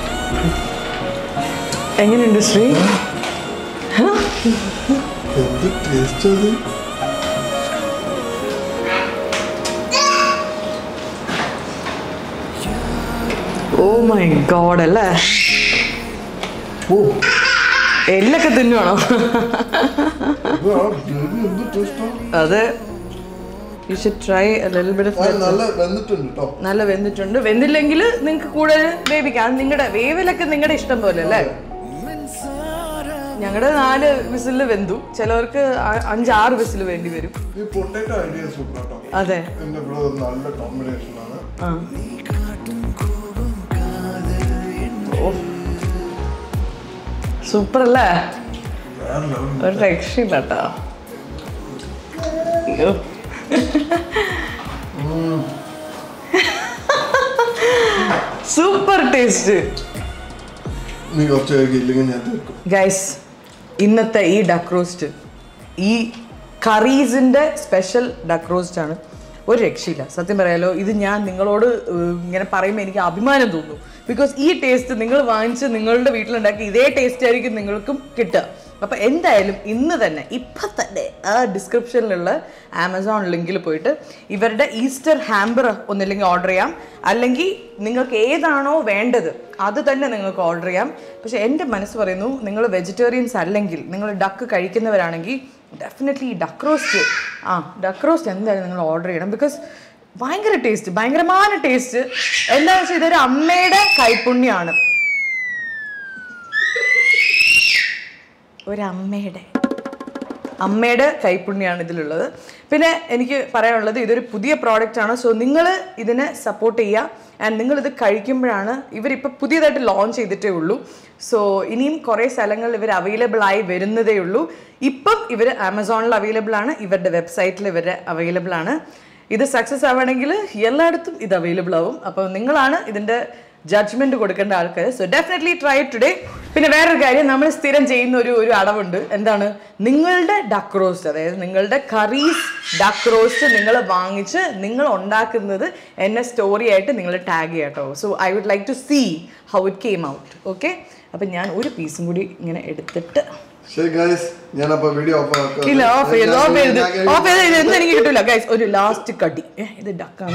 എങ്ങനെയുണ്ട് ശ്രീ എന്ത് ടേസ്റ്റ് അത് ഓ മൈ ഗോഡ് അല്ലേ ഓ എല്ലൊക്കെ തിന്നുവാണോ ഇത് ആ ഗ്രേവി എന്ത് ടേസ്റ്റാണ് അത് you should try little bit of നല്ല വെന്തിട്ടുണ്ട് കേട്ടോ നല്ല വെന്തിട്ടുണ്ട് വെന്തില്ലെങ്കിൽ നിങ്ങൾക്ക് കൂടുതൽ വേവിക്കാം നിങ്ങളുടെ വേവിലൊക്കെ നിങ്ങളുടെ ഇഷ്ടം പോലെ അല്ലേ ഞങ്ങളുടെ നാല് വിസിൽ വെന്തു ചിലവർക്ക് അ- അഞ്ചാറ് വിസിൽ വേണ്ടി വരും ഈ പൊട്ടേറ്റോ ഐഡിയ സൂപ്പർ കേട്ടോ അതെ എന്റെ ബ്രോ നല്ല കോമ്പിനേഷൻ ആണ് ആ സൂപ്പർ അല്ലേ വേറെ ലെവൽ ഒരു രക്ഷയില്ല കേട്ടോ അയ്യോ സൂപ്പർ ടേസ്റ്റ് നീ കുറച്ച് കഴിക്കും ഇല്ലെങ്കിൽ ഞാൻ തീർക്കും ഗൈസ് ഇന്നത്തെ ഈ ഡക്ക് റോസ്റ്റ് ഈ കറീസിൻ്റെ സ്പെഷ്യൽ ഡക്ക് റോസ്റ്റ് ആണ് ഒരു രക്ഷയില്ല സത്യം പറയാലോ ഇത് ഞാൻ നിങ്ങളോട് ഏഹ്, ഇങ്ങനെ പറയുമ്പോൾ എനിക്ക് അഭിമാനം തോന്നുന്നു ബിക്കോസ് ഈ ടേസ്റ്റ് നിങ്ങൾ വാങ്ങിച്ച് നിങ്ങളുടെ വീട്ടിലുണ്ടാക്കി ഇതേ ടേസ്റ്റ് ആയിരിക്കും നിങ്ങൾക്കും കിട്ടുക അപ്പോൾ എന്തായാലും ഇന്ന് തന്നെ ഇപ്പം തന്നെ ആ ഡിസ്ക്രിപ്ഷനിലുള്ള ആമസോൺ ലിങ്കിൽ പോയിട്ട് ഇവരുടെ ഈസ്റ്റർ ഹാമ്പർ ഒന്നില്ലെങ്കിൽ ഓർഡർ ചെയ്യാം അല്ലെങ്കിൽ നിങ്ങൾക്ക് ഏതാണോ വേണ്ടത് അത് തന്നെ നിങ്ങൾക്ക് ഓർഡർ ചെയ്യാം പക്ഷേ എൻ്റെ മനസ്സ് പറയുന്നു നിങ്ങൾ വെജിറ്റേറിയൻസ് അല്ലെങ്കിൽ നിങ്ങൾ ഡക്ക് കഴിക്കുന്നവരാണെങ്കിൽ ഡെഫിനറ്റ്ലി ഡക്ക് റോസ്റ്റ് ആ ഡക്ക് റോസ്റ്റ് എന്തായാലും നിങ്ങൾ ഓർഡർ ചെയ്യണം ബിക്കോസ് ഭയങ്കര ടേസ്റ്റ് ഭയങ്കരമായ ടേസ്റ്റ് എന്താണെന്ന് വെച്ചാൽ ഇതൊരു അമ്മയുടെ കൈപ്പുണ്യമാണ് ഒരമ്മയുടെ അമ്മയുടെ കൈപ്പുണ്യമാണ് ഇതിലുള്ളത് പിന്നെ എനിക്ക് പറയാനുള്ളത് ഇതൊരു പുതിയ പ്രോഡക്റ്റ് ആണ് സോ നിങ്ങൾ ഇതിനെ സപ്പോർട്ട് ചെയ്യുക ആൻഡ് നിങ്ങൾ ഇത് കഴിക്കുമ്പോഴാണ് ഇവരിപ്പോൾ പുതിയതായിട്ട് ലോഞ്ച് ചെയ്തിട്ടേ ഉള്ളൂ സോ ഇനിയും കുറേ സ്ഥലങ്ങളിൽ ഇവർ അവൈലബിൾ ആയി വരുന്നതേ ഉള്ളൂ ഇപ്പം ഇവർ ആമസോണിൽ അവൈലബിൾ ആണ് ഇവരുടെ വെബ്സൈറ്റിൽ ഇവർ അവൈലബിൾ ആണ് ഇത് സക്സസ് ആവണമെങ്കിൽ എല്ലായിടത്തും ഇത് അവൈലബിൾ ആവും അപ്പോൾ നിങ്ങളാണ് ഇതിൻ്റെ ജഡ്ജ്മെന്റ് കൊടുക്കേണ്ട ആൾക്കാർ സോ ഡെഫിനറ്റ്ലി ട്രൈ ടുഡേ പിന്നെ വേറൊരു കാര്യം നമ്മൾ സ്ഥിരം ചെയ്യുന്ന ഒരു ഒരു അടവുണ്ട് എന്താണ് നിങ്ങളുടെ ഡക്ക് റോസ്റ്റ് അതായത് നിങ്ങളുടെ കറീസ് ഡക്ക് റോസ്റ്റ് നിങ്ങൾ വാങ്ങിച്ച് നിങ്ങൾ ഉണ്ടാക്കുന്നത് എന്നെ സ്റ്റോറി ആയിട്ട് നിങ്ങൾ ടാഗ് ചെയ്യാട്ടോ so I would like to see how it came out okay appam ഞാൻ ഒരു പീസും കൂടി ഇങ്ങനെ എടുത്തിട്ട് ശരി ഗൈസ് ഞാനപ്പോ വീഡിയോ ഓഫ് ആക്കാം ഇല്ല ഓഫ് ചെയ്ത് ഓഫ് ചെയ്ത് ഓഫ് ചെയ്ത് ഇത് ഒന്നും എനിക്ക് കിട്ടില്ല ഗൈസ് ഒരു ലാസ്റ്റ് കടി ഏ, ഇത് ഡക്കാണ്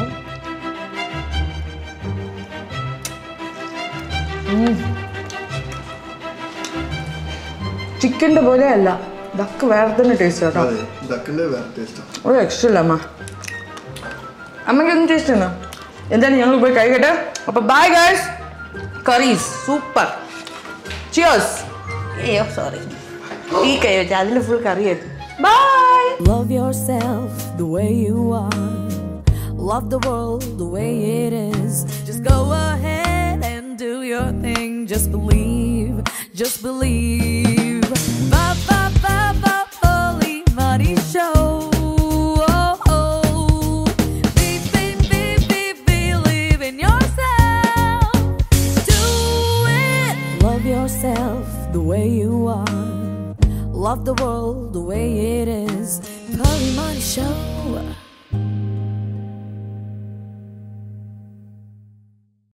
ചിക്കൻ്റെ പോലെ അല്ല ഡക്ക് വേറെ തന്നെ ടേസ്റ്റ് കേട്ടോ അതെ ഡക്കിന്റെ വേറെ ടേസ്റ്റ് ഒരു എക്സ്ട്രാ ഇല്ല അമ്മ അമ്മയ്ക്ക് ഒന്നും ടേസ്റ്റ് ഉണ്ടോ എന്തായാലും ഞങ്ങൾ പോയി കഴിക്കട്ടെ അപ്പൊ bye guys Curries super cheers അയ്യോ സോറി ഈ കൈ വെച്ചാൽ അതിൽ ഫുൾ കറിയായിരുന്നു bye Love yourself the way you are. Love the world the way it is. Just go ahead and do your thing. Just believe, just believe. Ba ba ba ba holy money show. Oh, oh. Be, be, be, be, believe in yourself. Do it. Love yourself the way you are. Love the world the way it is. Polly Money Show.